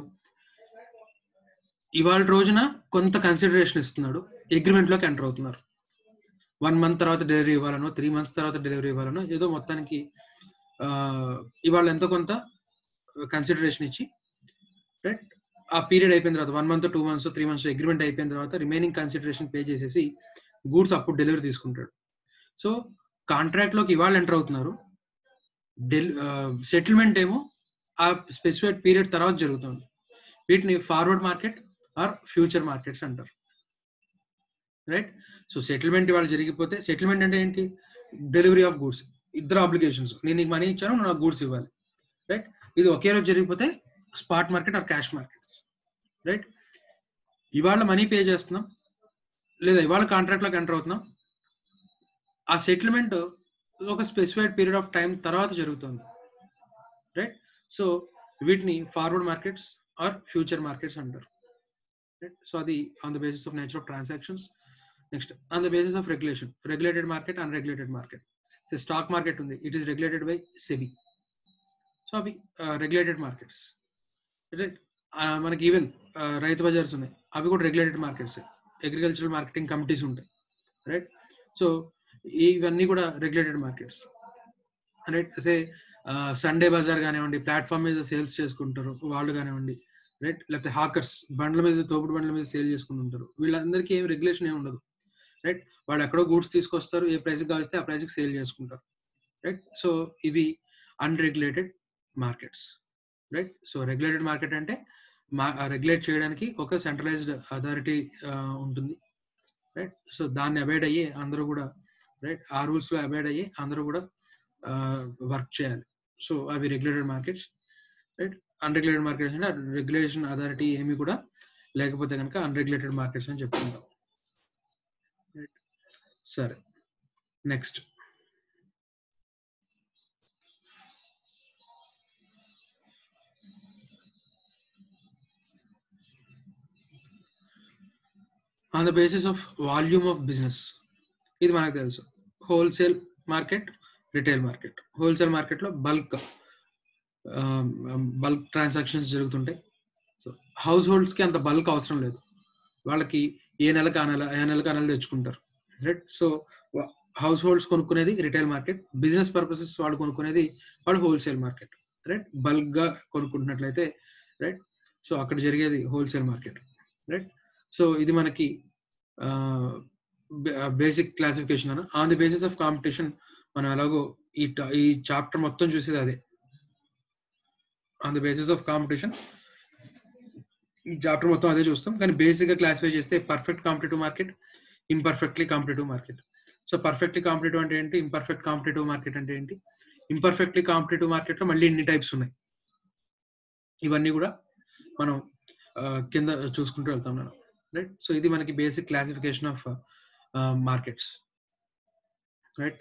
ఇవాళ రోజున కొంత కన్సిడరేషన్ ఇస్తున్నాడు అగ్రిమెంట్ లోకి ఎంటర్ అవుతున్నారు వన్ మంత్ తర్వాత డెలివరీ ఇవ్వాలనో త్రీ మంత్స్ తర్వాత డెలివరీ ఇవ్వాలనో ఏదో మొత్తానికి ఇవాళ ఎంతో కొంత కన్సిడరేషన్ ఇచ్చి రైట్ ఆ పీరియడ్ అయిపోయిన తర్వాత one month two months three months agreement అయిపోయిన తర్వాత రిమైనింగ్ కన్సిడరేషన్ పే చేసేసి గూడ్స్ అప్పుడు డెలివరీ తీసుకుంటాడు సో కాంట్రాక్ట్ లోకి ఇవాళ ఎంటర్ అవుతున్నారు డెల్ సెటిల్మెంట్ ఏమో ఆ స్పెసిఫైడ్ పీరియడ్ తర్వాత జరుగుతుంది వీటిని forward market or future markets అంటారు రైట్ సో సెటిల్మెంట్ ఇవాళ జరిగిపోతే సెటిల్మెంట్ అంటే ఏంటి డెలివరీ ఆఫ్ గూడ్స్ ఇద్దరు అప్లికేషన్స్ నేను నీకు మనీ ఇచ్చాను నాకు గూడ్స్ ఇవ్వాలి రైట్ ఇది ఒకే రోజు జరిగిపోతే spot market or cash markets right ఇవాళ మనీ పే చేస్తున్నాం లేదా ఇవాళ కాంట్రాక్ట్ లోకి ఎంటర్ అవుతున్నాం ఆ సెటిల్మెంట్ ఒక స్పెసిఫైడ్ పీరియడ్ ఆఫ్ టైం తర్వాత జరుగుతుంది రైట్ సో వీటిని forward markets or future markets అంటారు రైట్ సో అది on the basis of nature of transactions next on the basis of regulation regulated market unregulated market stock market ఉంది it is regulated by SEBI so అవి regulated markets మనకి even Rythu bazaars ఉన్నాయి అవి కూడా regulated markets agricultural marketing committees ఉంటాయి right so ఇవన్నీ కూడా regulated markets right say Sunday bazaar కానివ్వండి ప్లాట్ఫామ్ మీద సేల్స్ చేసుకుంటారు వాళ్ళు కానివ్వండి రైట్ లేకపోతే హాకర్స్ బండ్ల మీద తోపుడు బండ్ల మీద సేల్ చేసుకుంటుంటారు వీళ్ళందరికీ ఏం రెగ్యులేషన్ ఏమి ఉండదు రైట్ వాళ్ళు ఎక్కడో గూడ్స్ తీసుకొస్తారు ఏ ప్రైస్ కావలిస్తే ఆ ప్రైస్కి సేల్ చేసుకుంటారు రైట్ సో ఇవి unregulated markets right so regulated market అంటే రెగ్యులేట్ చేయడానికి ఒక సెంట్రలైజ్డ్ అథారిటీ ఉంటుంది రైట్ సో దాన్ని అవాయిడ్ అయ్యి అందరూ కూడా రైట్ ఆ రూల్స్ లో అవాయిడ్ అయ్యి అందరూ కూడా వర్క్ చేయాలి సో అవి regulated markets right unregulated markets అంటే రెగ్యులేషన్ అథారిటీ ఏమి కూడా లేకపోతే కనుక అన్రెగ్యులేటెడ్ మార్కెట్స్ అని చెప్పుకుంటాం సరే next on the basis of volume of business ఇది మనకు తెలుసు wholesale market retail market wholesale మార్కెట్లో బల్క్ బల్క్ ట్రాన్సాక్షన్స్ జరుగుతుంటాయి సో హౌస్ హోల్డ్స్కి అంత బల్క్ అవసరం లేదు వాళ్ళకి ఏ నెలకు ఆ నెల ఏ నెలకు ఆ నెల తెచ్చుకుంటారు రైట్ సో హౌస్ హోల్డ్స్ కొనుక్కునేది రిటైల్ మార్కెట్ బిజినెస్ పర్పసెస్ వాళ్ళు కొనుక్కునేది వాళ్ళు హోల్సేల్ మార్కెట్ రైట్ బల్క్ గా కొనుక్కుంటున్నట్లయితే రైట్ సో అక్కడ జరిగేది హోల్సేల్ మార్కెట్ రైట్ సో ఇది మనకి బేసిక్ క్లాసిఫికేషన్ అన్న on the basis of competition మనం ఎలాగో ఈ ta- ఈ చాప్టర్ మొత్తం చూసేది అదే on the basis of competition ఈ చాప్టర్ మొత్తం అదే చూస్తాం కానీ బేసిక్ గా క్లాసిఫై చేస్తే perfect competitive market imperfectly competitive market so perfectly competitive అంటే ఏంటి ఇంపర్ఫెక్ట్ కాంపిటేటివ్ మార్కెట్ అంటే ఏంటి ఇంపర్ఫెక్ట్లీ కాంపిటేటివ్ మార్కెట్ లో మళ్ళీ ఇన్ని టైప్స్ ఉన్నాయి ఇవన్నీ కూడా మనం ఆ, కింద చూసుకుంటూ వెళ్తాం నేను రైట్ సో ఇది మనకి basic classification of markets right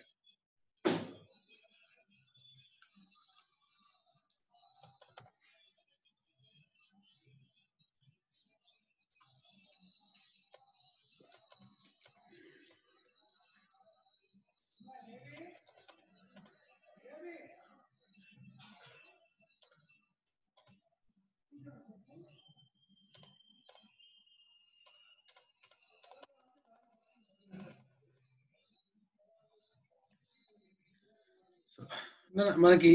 మన- మనకి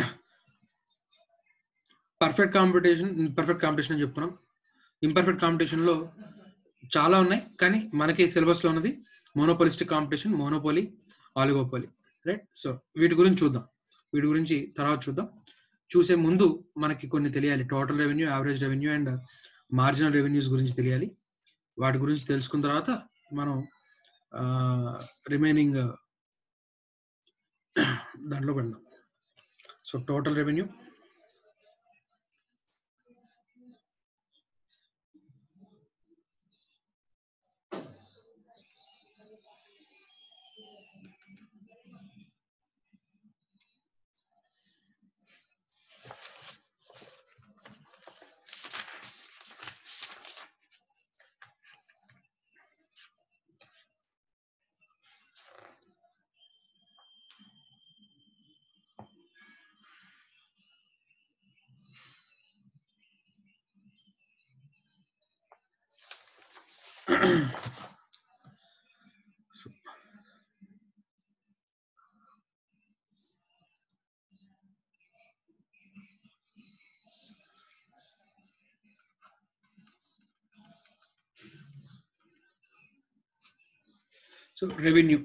పర్ఫెక్ట్ కాంపిటీషన్ పర్ఫెక్ట్ కాంపిటీషన్ అని చెప్పుకున్నాం ఇంపర్ఫెక్ట్ కాంపిటీషన్ లో చాలా ఉన్నాయి కానీ మనకి సిలబస్ లో ఉన్నది monopolistic competition monopoly oligopoly right so వీటి గురించి చూద్దాం వీటి గురించి తర్వాత చూద్దాం చూసే ముందు మనకి కొన్ని తెలియాలి total revenue average revenue and marginal revenues గురించి తెలియాలి వాటి గురించి తెలుసుకున్న తర్వాత మనం రిమైనింగ్ దాంట్లో పెడదాం so total revenue so revenue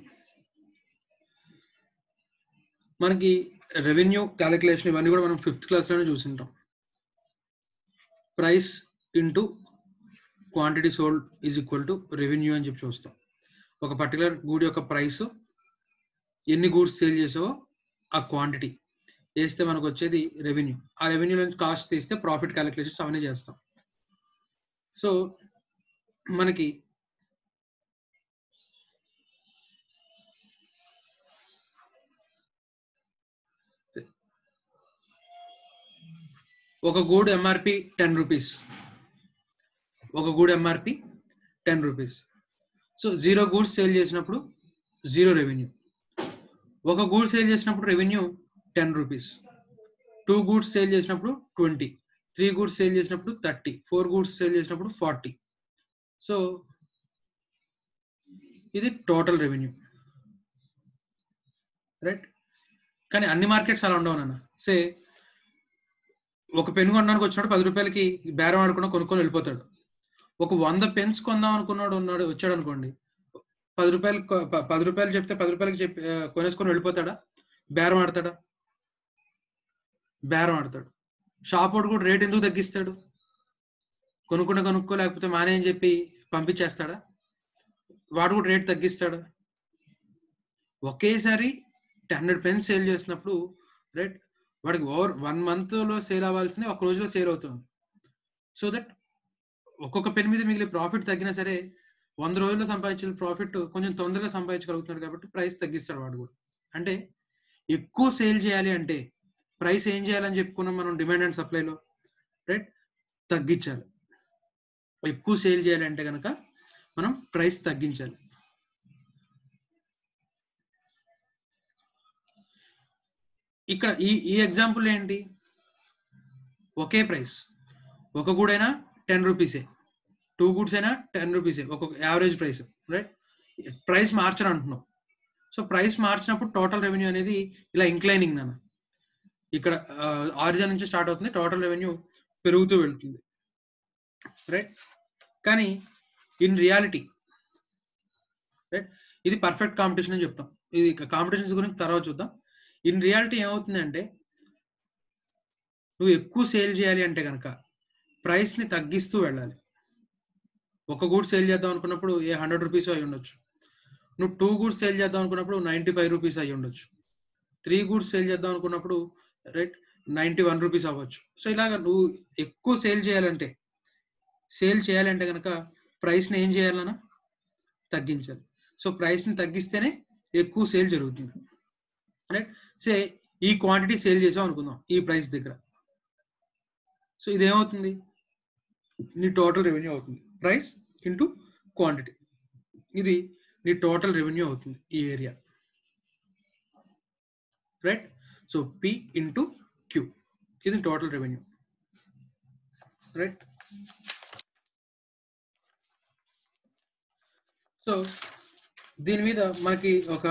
మనకి రెవెన్యూ క్యాలిక్యులేషన్ ఇవన్నీ కూడా మనం ఫిఫ్త్ క్లాస్ లోనే చూసింటాం price into quantity sold is equal to revenue అని చెప్పి చూస్తాం ఒక పర్టికులర్ గూడ్ యొక్క ప్రైస్ ఎన్ని గూడ్స్ సేల్ చేసావో ఆ క్వాంటిటీ వేస్తే మనకు వచ్చేది రెవెన్యూ ఆ రెవెన్యూ నుంచి కాస్ట్ తీస్తే ప్రాఫిట్ క్యాలిక్యులేషన్స్ అవన్నీ చేస్తాం సో మనకి ఒక గూడ్ ఎంఆర్పి టెన్ రూపీస్ ఒక good MRP ten rupees so zero goods sale చేసినప్పుడు జీరో రెవెన్యూ ఒక గూడ్ సేల్ చేసినప్పుడు revenue ten rupees two goods sale చేసినప్పుడు ట్వంటీ త్రీ గూడ్స్ సేల్ చేసినప్పుడు థర్టీ ఫోర్ గూడ్స్ సేల్ చేసినప్పుడు forty so ఇది total revenue right కానీ అన్ని markets అలా ఉండవు నాన్న సే ఒక పెన్ కొనడానికి వచ్చినాడు పది రూపాయలకి బేరం ఆడుకున్నా కొనుక్కొని వెళ్ళిపోతాడు ఒక వంద పెన్స్ కొందాం అనుకున్నాడు ఉన్నాడు వచ్చాడు అనుకోండి పది రూపాయలు కొ- ప- పది రూపాయలు చెప్తే పది రూపాయలకి చెప్పి ఆ, కొనేసుకొని వెళ్ళిపోతాడా బేరం ఆడతాడా బేరం ఆడతాడు షాప్ వాడు కూడా రేట్ ఎందుకు తగ్గిస్తాడు కొనుక్కుంటే కొనుక్కో లేకపోతే మానే అని చెప్పి పంపించేస్తాడా వాడు కూడా రేట్ తగ్గిస్తాడా ఒకేసారి హండ్రెడ్ పెన్స్ సేల్ చేసినప్పుడు రైట్ వాడికి ఓవర్ వన్ మంత్ లో సేల్ అవ్వాల్సిన ఒక రోజులో సేల్ అవుతుంది సో దట్ ఒక్కొక్క పెన్ మీద మిగిలిన ప్రాఫిట్ తగ్గినా సరే వంద రోజుల్లో సంపాదించిన ప్రాఫిట్ కొంచెం తొందరగా సంపాదించగలుగుతున్నాడు కాబట్టి ప్రైస్ తగ్గిస్తాడు వాడు కూడా అంటే ఎక్కువ సేల్ చేయాలి అంటే ప్రైస్ ఏం చేయాలని చెప్పుకున్నాం మనం డిమాండ్ అండ్ సప్లైలో రైట్ తగ్గించాలి ఎక్కువ సేల్ చేయాలి అంటే కనుక మనం ప్రైస్ తగ్గించాలి ఇక్కడ ఈ ఈ ఎగ్జాంపుల్ ఏంటి ఒకే ప్రైస్ ఒక గూడైనా టెన్ రూపీసే టూ గుడ్స్ అయినా టెన్ రూపీసే ఒక్కొక్క యావరేజ్ ప్రైస్ రైట్ ప్రైస్ మార్చని అంటున్నాం సో ప్రైస్ మార్చినప్పుడు టోటల్ రెవెన్యూ అనేది ఇలా ఇంక్లైనింగ్ నాన్న ఇక్కడ ఆరిజిన్ నుంచి స్టార్ట్ అవుతుంది టోటల్ రెవెన్యూ పెరుగుతూ వెళ్తుంది రైట్ కానీ ఇన్ రియాలిటీ రైట్ ఇది పర్ఫెక్ట్ కాంపిటీషన్ అని చెప్తాం ఇది కాంపిటీషన్స్ గురించి తర్వాత చూద్దాం ఇన్ రియాలిటీ ఏమవుతుంది అంటే నువ్వు ఎక్కువ సేల్ చేయాలి అంటే కనుక ప్రైస్ ని తగ్గిస్తూ వెళ్ళాలి ఒక గూడ్ సేల్ చేద్దాం అనుకున్నప్పుడు ఏ హండ్రెడ్ రూపీస్ అయి ఉండొచ్చు నువ్వు టూ గూడ్స్ సేల్ చేద్దాం అనుకున్నప్పుడు నైంటీ ఫైవ్ రూపీస్ అయి ఉండొచ్చు త్రీ గూడ్స్ సేల్ చేద్దాం అనుకున్నప్పుడు రైట్ నైంటీ వన్ రూపీస్ అవ్వచ్చు సో ఇలాగ నువ్వు ఎక్కువ సేల్ చేయాలంటే సేల్ చేయాలంటే కనుక ప్రైస్ని ఏం చేయాలన్నా తగ్గించాలి సో ప్రైస్ని తగ్గిస్తేనే ఎక్కువ సేల్ జరుగుతుంది రైట్ సే ఈ క్వాంటిటీ సేల్ చేసాం అనుకుందాం ఈ ప్రైస్ దగ్గర సో ఇదేమవుతుంది నీ టోటల్ రెవెన్యూ అవుతుంది ప్రైస్ ఇంటూ క్వాంటిటీ ఇది నీ టోటల్ రెవెన్యూ అవుతుంది ఈ area right so P into Q ఇది టోటల్ రెవెన్యూ రైట్ సో దీని మీద మనకి ఒక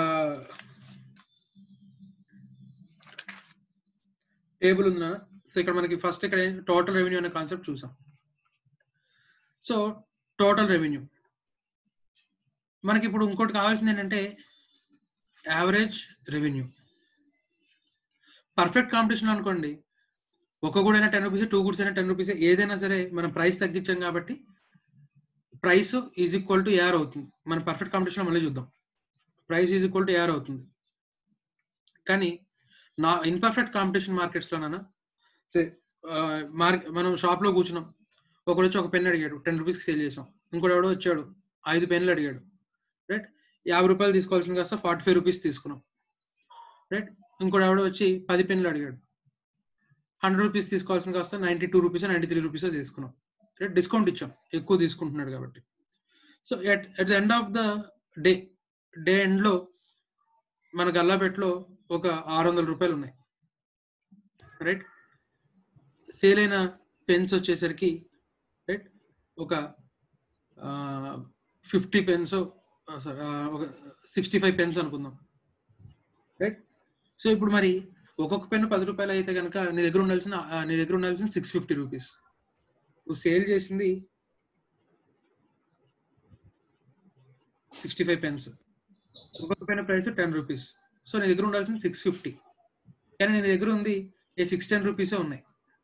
టేబుల్ ఉందా సో ఇక్కడ మనకి ఫస్ట్ ఇక్కడ టోటల్ రెవెన్యూ అనే కాన్సెప్ట్ చూసాం సో టోటల్ రెవెన్యూ మనకి ఇప్పుడు ఇంకోటి కావాల్సింది ఏంటంటే యావరేజ్ రెవెన్యూ పర్ఫెక్ట్ కాంపిటీషన్ అనుకోండి ఒక గుడ్ అయినా టెన్ రూపీస్ టూ గుడ్స్ అయినా టెన్ రూపీస్ ఏదైనా సరే మనం ప్రైస్ తగ్గించాం కాబట్టి price is equal to AR అవుతుంది మన పర్ఫెక్ట్ కాంపిటీషన్ మళ్ళీ చూద్దాం price is equal to AR అవుతుంది కానీ నా ఇన్పర్ఫెక్ట్ కాంపిటీషన్ మార్కెట్స్ లోనైనా మార్క్ మనం షాప్ లో కూర్చున్నాం ఒకడు వచ్చి ఒక పెన్ అడిగాడు టెన్ రూపీస్కి సేల్ చేసాం ఇంకోటి ఎవడో వచ్చాడు ఐదు పెన్లు అడిగాడు రైట్ యాభై రూపాయలు తీసుకోవాల్సిన కాస్త ఫార్టీ ఫైవ్ రూపీస్ తీసుకున్నాం రైట్ ఇంకోటి ఎవడో వచ్చి పది పెన్లు అడిగాడు హండ్రెడ్ రూపీస్ తీసుకోవాల్సిన కాస్త ninety two rupees ninety three rupees తీసుకున్నాం రైట్ డిస్కౌంట్ ఇచ్చాం ఎక్కువ తీసుకుంటున్నాడు కాబట్టి so at at the end of the day day ఎండ్లో మన గల్లాపేటలో ఒక ఆరు వందల రూపాయలు ఉన్నాయి రైట్ సేల్ అయిన పెన్స్ వచ్చేసరికి రైట్ ఒక ఫిఫ్టీ పెన్స్ సారీ ఒక సిక్స్టీ ఫైవ్ పెన్స్ అనుకుందాం రైట్ సో ఇప్పుడు మరి ఒక్కొక్క పెన్ పది రూపాయలు అయితే కనుక నీ దగ్గర ఉండాల్సిన నీ దగ్గర ఉండాల్సిన సిక్స్ ఫిఫ్టీ రూపీస్ నువ్వు సేల్ చేసింది సిక్స్టీ ఫైవ్ పెన్స్ ఒక్కొక్క pen price ten rupees so నీ దగ్గర ఉండాల్సింది సిక్స్ ఫిఫ్టీ కానీ నీ దగ్గర ఉంది ఏ సిక్స్ టెన్ రూపీసే ఉన్నాయి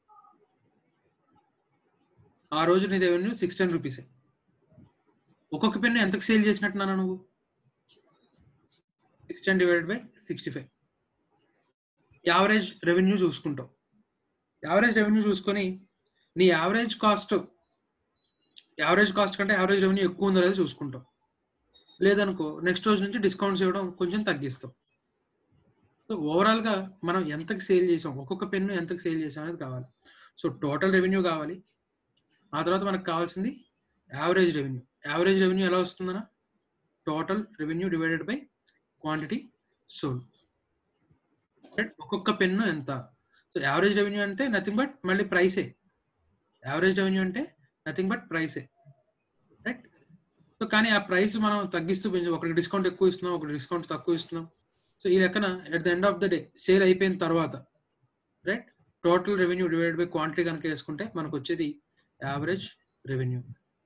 ఆ రోజు నీ రెవెన్యూ సిక్స్ టెన్ రూపీసే ఒక్కొక్క పెన్ను ఎంతకు సేల్ చేసినట్టున్నా నువ్వు six ten divided by sixty five average revenue చూసుకుంటావు యావరేజ్ రెవెన్యూ చూసుకొని నీ యావరేజ్ కాస్ట్ యావరేజ్ కాస్ట్ కంటే యావరేజ్ రెవెన్యూ ఎక్కువ ఉందో లేదో చూసుకుంటావు లేదనుకో నెక్స్ట్ రోజు నుంచి డిస్కౌంట్స్ ఇవ్వడం కొంచెం తగ్గిస్తాం సో ఓవరాల్ గా మనం ఎంతకు సేల్ చేసాం ఒక్కొక్క పెన్ను ఎంతకు సేల్ చేసాం అనేది కావాలి సో టోటల్ రెవెన్యూ కావాలి ఆ తర్వాత మనకు కావాల్సింది యావరేజ్ రెవెన్యూ యావరేజ్ రెవెన్యూ ఎలా వస్తుందనా total revenue divided by quantity sold ఒక్కొక్క పెన్ను ఎంత సో యావరేజ్ రెవెన్యూ అంటే నథింగ్ బట్ మళ్ళీ ప్రైసే యావరేజ్ రెవెన్యూ అంటే నథింగ్ బట్ ప్రైసే రైట్ సో కానీ ఆ ప్రైస్ మనం తగ్గిస్తూ పెంచు ఒకరికి డిస్కౌంట్ ఎక్కువ ఇస్తున్నాం ఒకటి డిస్కౌంట్ తక్కువ ఇస్తున్నాం సో ఈ లెక్కన at the end of the day sale అయిపోయిన తర్వాత right total revenue divide by quantity కనుక వేసుకుంటే మనకు వచ్చేది యావరేజ్ రెవెన్యూ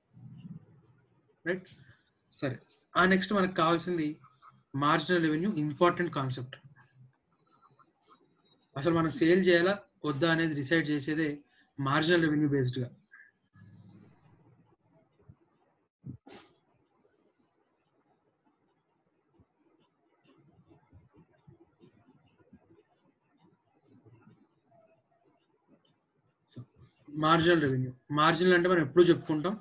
రైట్ సరే ఆ నెక్స్ట్ మనకు కావాల్సింది మార్జినల్ రెవెన్యూ ఇంపార్టెంట్ కాన్సెప్ట్ అసలు మనం సేల్ చేయాలా వద్దా అనేది డిసైడ్ చేసేదే మార్జినల్ రెవెన్యూ బేస్డ్ గా మార్జినల్ రెవెన్యూ మార్జినల్ అంటే మనం ఎప్పుడు చెప్పుకుంటాం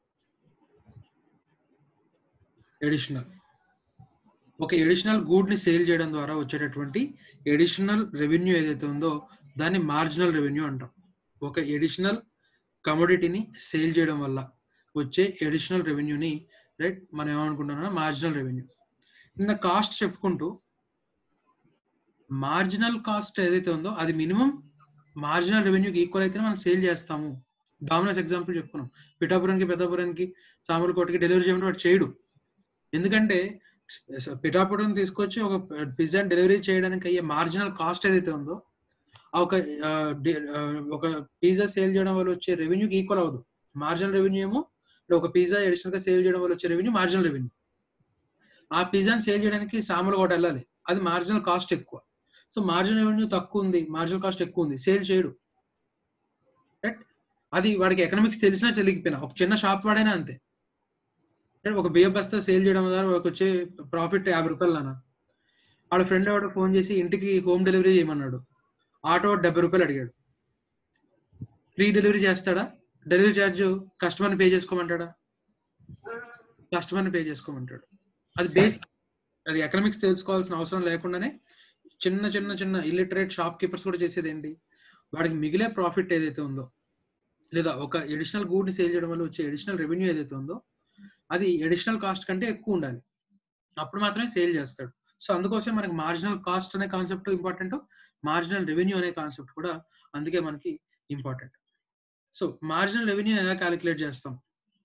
ఎడిషనల్ ఒక ఎడిషనల్ గూడ్ ని సేల్ చేయడం ద్వారా వచ్చేటటువంటి ఎడిషనల్ రెవెన్యూ ఏదైతే ఉందో దాన్ని మార్జినల్ రెవెన్యూ అంటాం ఒక ఎడిషనల్ కమోడిటీని సేల్ చేయడం వల్ల వచ్చే ఎడిషనల్ రెవెన్యూని రైట్ మనం ఏమనుకుంటున్నా మార్జినల్ రెవెన్యూ నిన్న కాస్ట్ చెప్పుకుంటూ మార్జినల్ కాస్ట్ ఏదైతే ఉందో అది మినిమం మార్జినల్ రెవెన్యూకి ఈక్వల్ అయితేనే మనం సేల్ చేస్తాము డామినోస్ ఎగ్జాంపుల్ చెప్పుకున్నాం పిఠాపురానికి పెద్దాపురానికి సామర్లకోటకి డెలివరీ చేయడం వాడు చేయడు ఎందుకంటే పిఠాపురం తీసుకొచ్చి ఒక పిజ్జా డెలివరీ చేయడానికి అయ్యే మార్జినల్ కాస్ట్ ఏదైతే ఉందో ఆ ఒక ఆ, డి- ఆ, ఒక పిజ్జా సేల్ చేయడం వల్ల వచ్చే రెవెన్యూకి ఈక్వల్ అవ్వదు మార్జినల్ రెవెన్యూ ఏమో ఇప్పుడు ఒక పిజ్జా అడిషనల్ గా సేల్ చేయడం వల్ల వచ్చే రెవెన్యూ మార్జినల్ రెవెన్యూ ఆ పిజ్జాని సేల్ చేయడానికి సామర్లకోట వెళ్ళాలి అది మార్జినల్ కాస్ట్ ఎక్కువ సో మార్జినల్ రెవెన్యూ తక్కువ ఉంది మార్జినల్ కాస్ట్ ఎక్కువ ఉంది సేల్ చేయడు రైట్ అది వాడికి ఎకనామిక్స్ తెలిసినా చెల్లికిపోయినా ఒక చిన్న షాప్ వాడైనా అంతే Right? ఒక బియ్య బస్తా సేల్ చేయడం ద్వారా వాళ్ళకి వచ్చే ప్రాఫిట్ యాభై రూపాయలు నాన్న వాళ్ళ ఫ్రెండ్ ఎవడో ఫోన్ చేసి ఇంటికి హోమ్ డెలివరీ చేయమన్నాడు ఆటో డెబ్బై రూపాయలు అడిగాడు ఫ్రీ డెలివరీ చేస్తాడా డెలివరీ ఛార్జ్ కస్టమర్ని పే చేసుకోమంటాడా కస్టమర్ని పే చేసుకోమంటాడు అది బేస్ అది ఎకనామిక్స్ తెలుసుకోవాల్సిన అవసరం లేకుండానే చిన్న చిన్న చిన్న ఇల్లిటరేట్ షాప్ కీపర్స్ కూడా చేసేది ఏంటి వాడికి మిగిలే ప్రాఫిట్ ఏదైతే ఉందో లేదా ఒక ఎడిషనల్ గూడ్ సేల్ చేయడం వల్ల వచ్చే ఎడిషనల్ రెవెన్యూ ఏదైతే ఉందో అది ఎడిషనల్ కాస్ట్ కంటే ఎక్కువ ఉండాలి అప్పుడు మాత్రమే సేల్ చేస్తాడు సో అందుకోసం మనకి మార్జినల్ కాస్ట్ అనే కాన్సెప్ట్ ఇంపార్టెంట్ మార్జినల్ రెవెన్యూ అనే కాన్సెప్ట్ కూడా అందుకే మనకి ఇంపార్టెంట్ సో మార్జినల్ రెవెన్యూ ఎలా క్యాలిక్యులేట్ చేస్తాం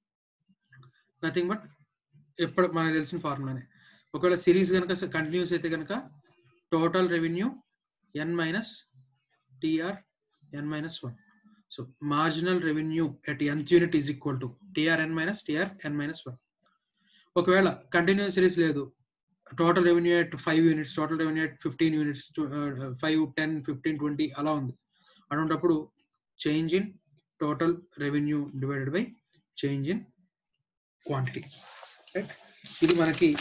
నథింగ్ బట్ ఎప్పుడు మనకు తెలిసిన ఫార్ములానే ఒకవేళ సిరీస్ కనుక కంటిన్యూస్ అయితే కనుక total revenue N minus TR N minus one so marginal revenue at nth unit is equal to TR N minus TR N minus one ఒకవేళ కంటిన్యూస్ సిరీస్ లేదు total revenue at five units total revenue at fifteen units five ten fifteen twenty అలా ఉంది అటువంటిప్పుడు change in total revenue divided by change in quantity right ఇది మనకి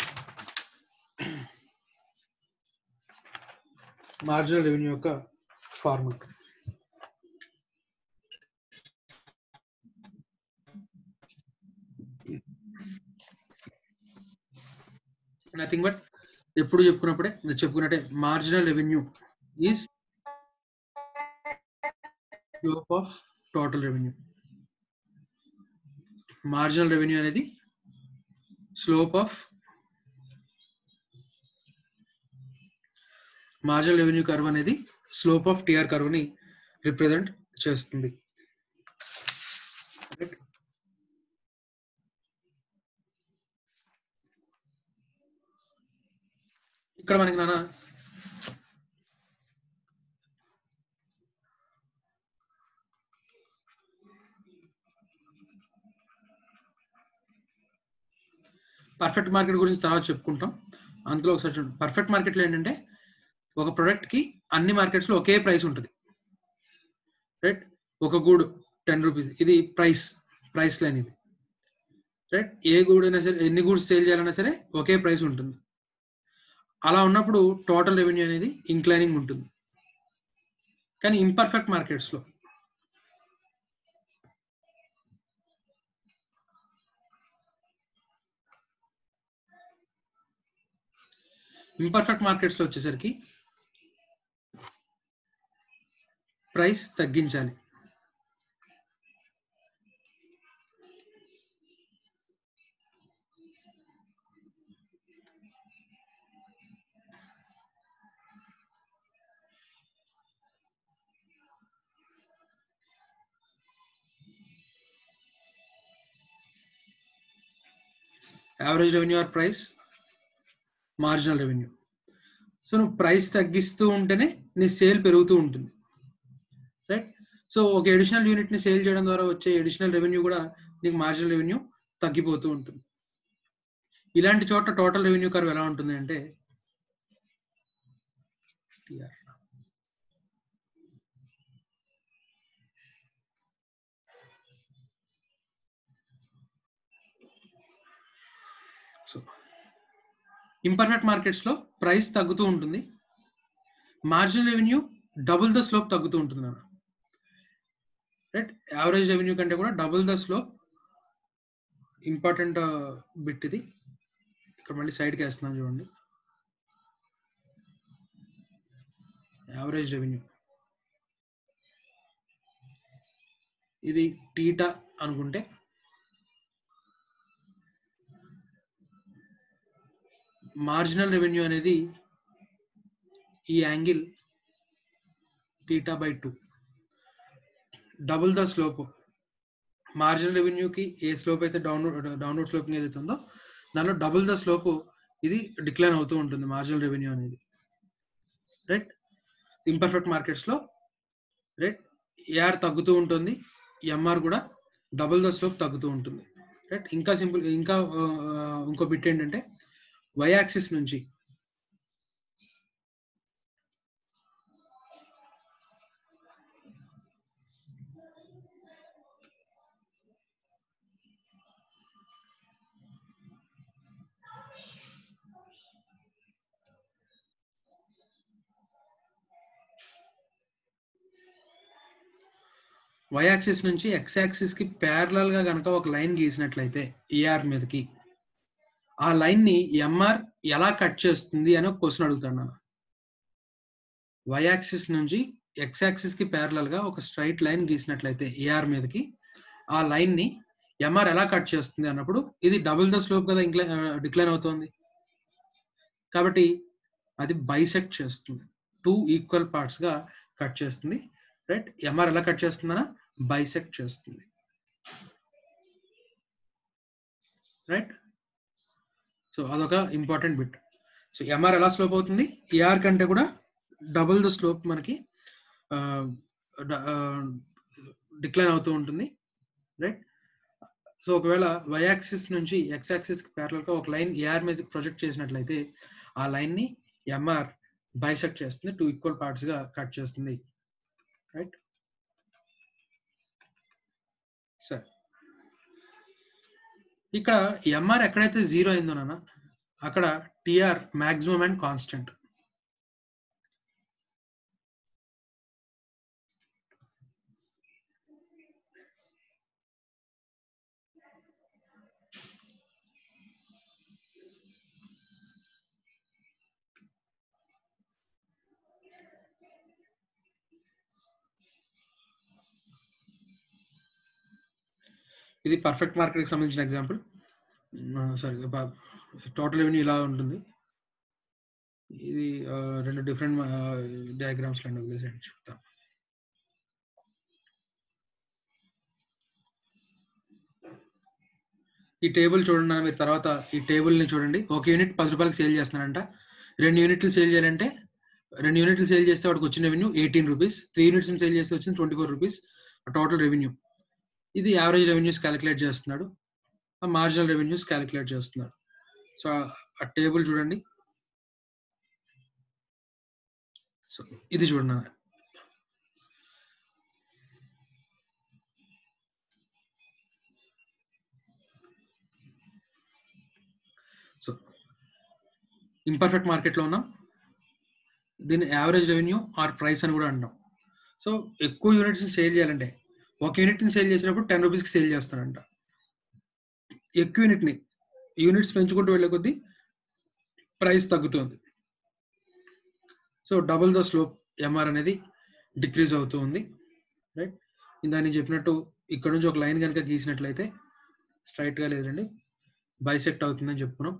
marginal revenue యొక్క formula nothing but ఎప్పుడు చెప్పుకున్నప్పుడే చెప్పుకున్నట్టే marginal revenue is slope of total revenue marginal revenue అనేది slope of marginal revenue curve అనేది స్లోప్ ఆఫ్ టిఆర్ కర్వ్ ని represent చేస్తుంది Right? ఇక్కడ మనకి నాన్న పర్ఫెక్ట్ మార్కెట్ గురించి తర్వాత చెప్పుకుంటాం అందులో ఒకసారి చూడండి పర్ఫెక్ట్ మార్కెట్లో ఏంటంటే ఒక ప్రొడక్ట్ కి అన్ని మార్కెట్స్ లో ఒకే ప్రైస్ ఉంటుంది రైట్ ఒక గూడ్ టెన్ రూపీస్ ఇది ప్రైస్ ప్రైస్ లైన్ ఇది రైట్ ఏ గూడ్ అయినా సరే ఎన్ని గూడ్స్ సేల్ చేయాలన్నా సరే ఒకే ప్రైస్ ఉంటుంది అలా ఉన్నప్పుడు టోటల్ రెవెన్యూ అనేది ఇంక్లైనింగ్ ఉంటుంది కానీ ఇంపర్ఫెక్ట్ మార్కెట్స్ లో ఇంపర్ఫెక్ట్ మార్కెట్స్ లో వచ్చేసరికి ప్రైస్ తగ్గించాలి average revenue or price marginal revenue so నువ్వు ప్రైస్ తగ్గిస్తూ ఉంటేనే నీ సేల్ పెరుగుతూ ఉంటుంది రైట్ సో ఒక ఎడిషనల్ యూనిట్ ని సేల్ చేయడం ద్వారా వచ్చే ఎడిషనల్ రెవెన్యూ కూడా నీకు మార్జినల్ రెవెన్యూ తగ్గిపోతూ ఉంటుంది ఇలాంటి చోట టోటల్ రెవెన్యూ కర్వ్ ఎలా ఉంటుంది అంటే TR. సో ఇంపర్ఫెక్ట్ మార్కెట్స్ లో ప్రైస్ తగ్గుతూ ఉంటుంది marginal revenue double the slope తగ్గుతూ ఉంటుంది అన్న రైట్ యావరేజ్ రెవెన్యూ కంటే కూడా double the slope important bit ఇది ఇక్కడ మళ్ళీ సైడ్కి వేస్తున్నాను చూడండి యావరేజ్ రెవెన్యూ ఇది టీటా అనుకుంటే మార్జినల్ రెవెన్యూ అనేది ఈ angle theta by two double the slope marginal రెవెన్యూకి ఏ స్లోప్ అయితే డౌన్వర్డ్ డౌన్వర్డ్ స్లోపింగ్ ఏదైతే ఉందో దానిలో డబుల్ ద స్లోప్ ఇది డిక్లైన్ అవుతూ ఉంటుంది మార్జినల్ రెవెన్యూ అనేది రైట్ ఇంపర్ఫెక్ట్ మార్కెట్స్ లో రైట్ ఏఆర్ తగ్గుతూ ఉంటుంది ఎంఆర్ కూడా డబుల్ ద స్లోప్ తగ్గుతూ ఉంటుంది రైట్ ఇంకా సింపుల్ ఇంకా ఆ, ఇంకో బిట్ ఏంటంటే వై యాక్సిస్ నుంచి వై యాక్సిస్ నుంచి ఎక్స్ యాక్సిస్ కి ప్యారలల్ గా గనక ఒక లైన్ గీసినట్లయితే ఏఆర్ మీదకి ఆ లైన్ ని ఎంఆర్ ఎలా కట్ చేస్తుంది అని ఒక క్వశ్చన్ అడుగుతాను వై యాక్సిస్ నుంచి ఎక్స్ యాక్సిస్ కి ప్యారలల్ గా ఒక స్ట్రైట్ లైన్ గీసినట్లయితే ఏఆర్ మీదకి ఆ లైన్ ని ఎంఆర్ ఎలా కట్ చేస్తుంది అన్నప్పుడు ఇది డబుల్ ద స్లోప్ కదా ఇంక్లై డిక్లైన్ అవుతుంది కాబట్టి అది బైసెక్ట్ చేస్తుంది టూ ఈక్వల్ పార్ట్స్ గా కట్ చేస్తుంది రైట్ ఎంఆర్ ఎలా కట్ చేస్తుందనా బైసెక్ట్ చేస్తుంది రైట్ సో అదొక ఇంపార్టెంట్ బిట్ సో ఎంఆర్ ఎలా స్లోప్ అవుతుంది ఏఆర్ కంటే కూడా డబుల్ ద స్లోప్ మనకి డిక్లైన్ అవుతూ ఉంటుంది రైట్ సో ఒకవేళ వై యాక్సిస్ నుంచి ఎక్స్ యాక్సిస్ కి parallel గా ఒక లైన్ ఏఆర్ మీద ప్రొజెక్ట్ చేసినట్లయితే ఆ లైన్ ని ఎంఆర్ బైసెక్ట్ చేస్తుంది టూ ఈక్వల్ పార్ట్స్ గా కట్ చేస్తుంది రైట్ సరే ఇక్కడ ఎంఆర్ ఎక్కడైతే జీరో అయిందో నాన్న అక్కడ టిఆర్ మాక్సిమం అండ్ కాన్స్టెంట్ ఇది పర్ఫెక్ట్ మార్కెట్కి సంబంధించిన ఎగ్జాంపుల్ సారీ టోటల్ రెవెన్యూ ఇలా ఉంటుంది ఇది ఆ, రెండు డిఫరెంట్ డయాగ్రామ్స్ లో వదిలేసేయండి చెప్తాను ఈ టేబుల్ చూడండి అన్న మీరు తర్వాత ఈ టేబుల్ ని చూడండి ఒక యూనిట్ పది రూపాయలకి సేల్ చేస్తున్నారంట రెండు యూనిట్లు సేల్ చేయాలంటే రెండు యూనిట్లు సేల్ చేస్తే వాడికి వచ్చిన revenue eighteen rupees three units sale చేస్తే వచ్చింది twenty four rupees total revenue ఇది యావరేజ్ రెవెన్యూస్ క్యాలిక్యులేట్ చేస్తున్నాడు ఆ మార్జినల్ రెవెన్యూస్ క్యాలిక్యులేట్ చేస్తున్నాడు సో ఆ టేబుల్ చూడండి సో ఇది చూడండి అన్న. సో ఇంపర్ఫెక్ట్ మార్కెట్లో ఉన్నాం దీన్ని యావరేజ్ రెవెన్యూ ఆర్ ప్రైస్ అని కూడా అంటాం సో ఎక్కువ యూనిట్స్ సేల్ చేయాలంటే ఒక యూనిట్ ని సేల్ చేసినప్పుడు టెన్ రూపీస్ కి సేల్ చేస్తారంట ఎక్కువ యూనిట్ ని యూనిట్స్ పెంచుకుంటూ వెళ్ళే కొద్దీ ప్రైస్ తగ్గుతుంది so double the slope MR అనేది డిక్రీజ్ అవుతూ ఉంది రైట్ ఇందా నేను చెప్పినట్టు ఇక్కడ నుంచి ఒక లైన్ కనుక గీసినట్లయితే స్ట్రైట్ గా లేదండి బైసెక్ట్ అవుతుందని చెప్పుకున్నాం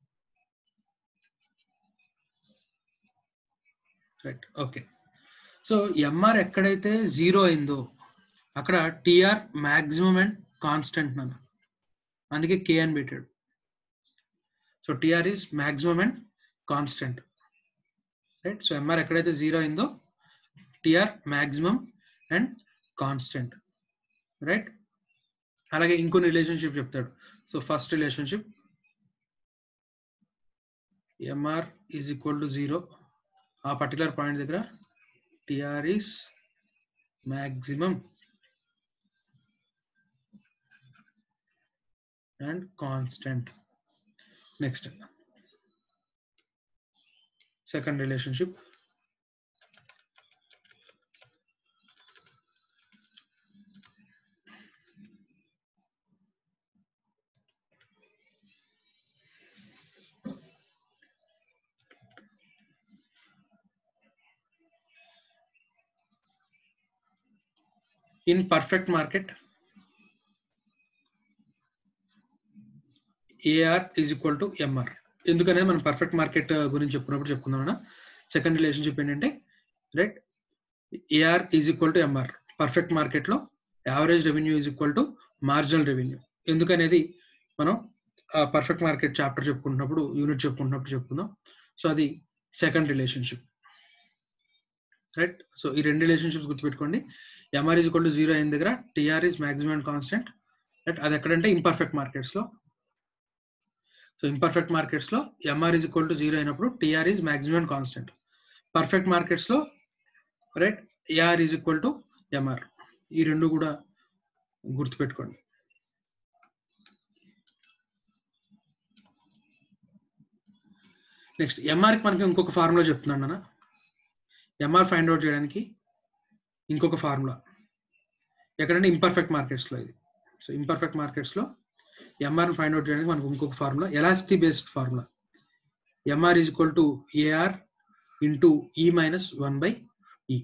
రైట్ ఓకే సో ఎంఆర్ ఎక్కడైతే జీరో అయిందో అక్కడ టిఆర్ మాక్సిమం అండ్ కాన్స్టెంట్ నన్ను అందుకే కే అని పెట్టాడు so TR is maximum and constant right so MR ఎక్కడైతే జీరో అయిందో TR maximum and constant right అలాగే ఇంకొన్ని రిలేషన్షిప్ చెప్తాడు so first relationship MR is equal to zero ఆ పర్టికులర్ పాయింట్ దగ్గర TR is maximum and constant. Next, second relationship. In perfect market, AR is equal to MR. ఎందుకనే మనం perfect market గురించి చెప్పుకున్నప్పుడు చెప్పుకుందాం సెకండ్ రిలేషన్షిప్ ఏంటంటే right AR is equal to MR perfect market లో average revenue is equal to marginal revenue ఎందుకనేది మనం perfect market chapter చెప్పుకుంటున్నప్పుడు యూనిట్ చెప్పుకుంటున్నప్పుడు చెప్పుకుందాం సో అది సెకండ్ రిలేషన్షిప్ రైట్ సో ఈ రెండు రిలేషన్షిప్స్ గుర్తుపెట్టుకోండి MR is equal to zero అయిన దగ్గర TR is maximum constant right అది ఎక్కడంటే ఇంపర్ఫెక్ట్ మార్కెట్స్ లో సో ఇంపర్ఫెక్ట్ మార్కెట్స్ లో MR is equal to zero అయినప్పుడు TR is maximum constant perfect markets లో right AR is equal to MR ఈ రెండు కూడా గుర్తుపెట్టుకోండి నెక్స్ట్ ఎంఆర్కి మనకి ఇంకొక ఫార్ములా చెప్తున్నాను అన్న ఎంఆర్ ఫైండ్ అవుట్ చేయడానికి ఇంకొక ఫార్ములా ఎక్కడంటే ఇంపర్ఫెక్ట్ మార్కెట్స్ లో ఇది సో ఇంపర్ఫెక్ట్ మార్కెట్స్ లో ఎంఆర్ ఫైండ్ అవుట్ చేయడానికి మనకు ఇంకొక formula elasticity based formula MR is equal to AR into E minus one by E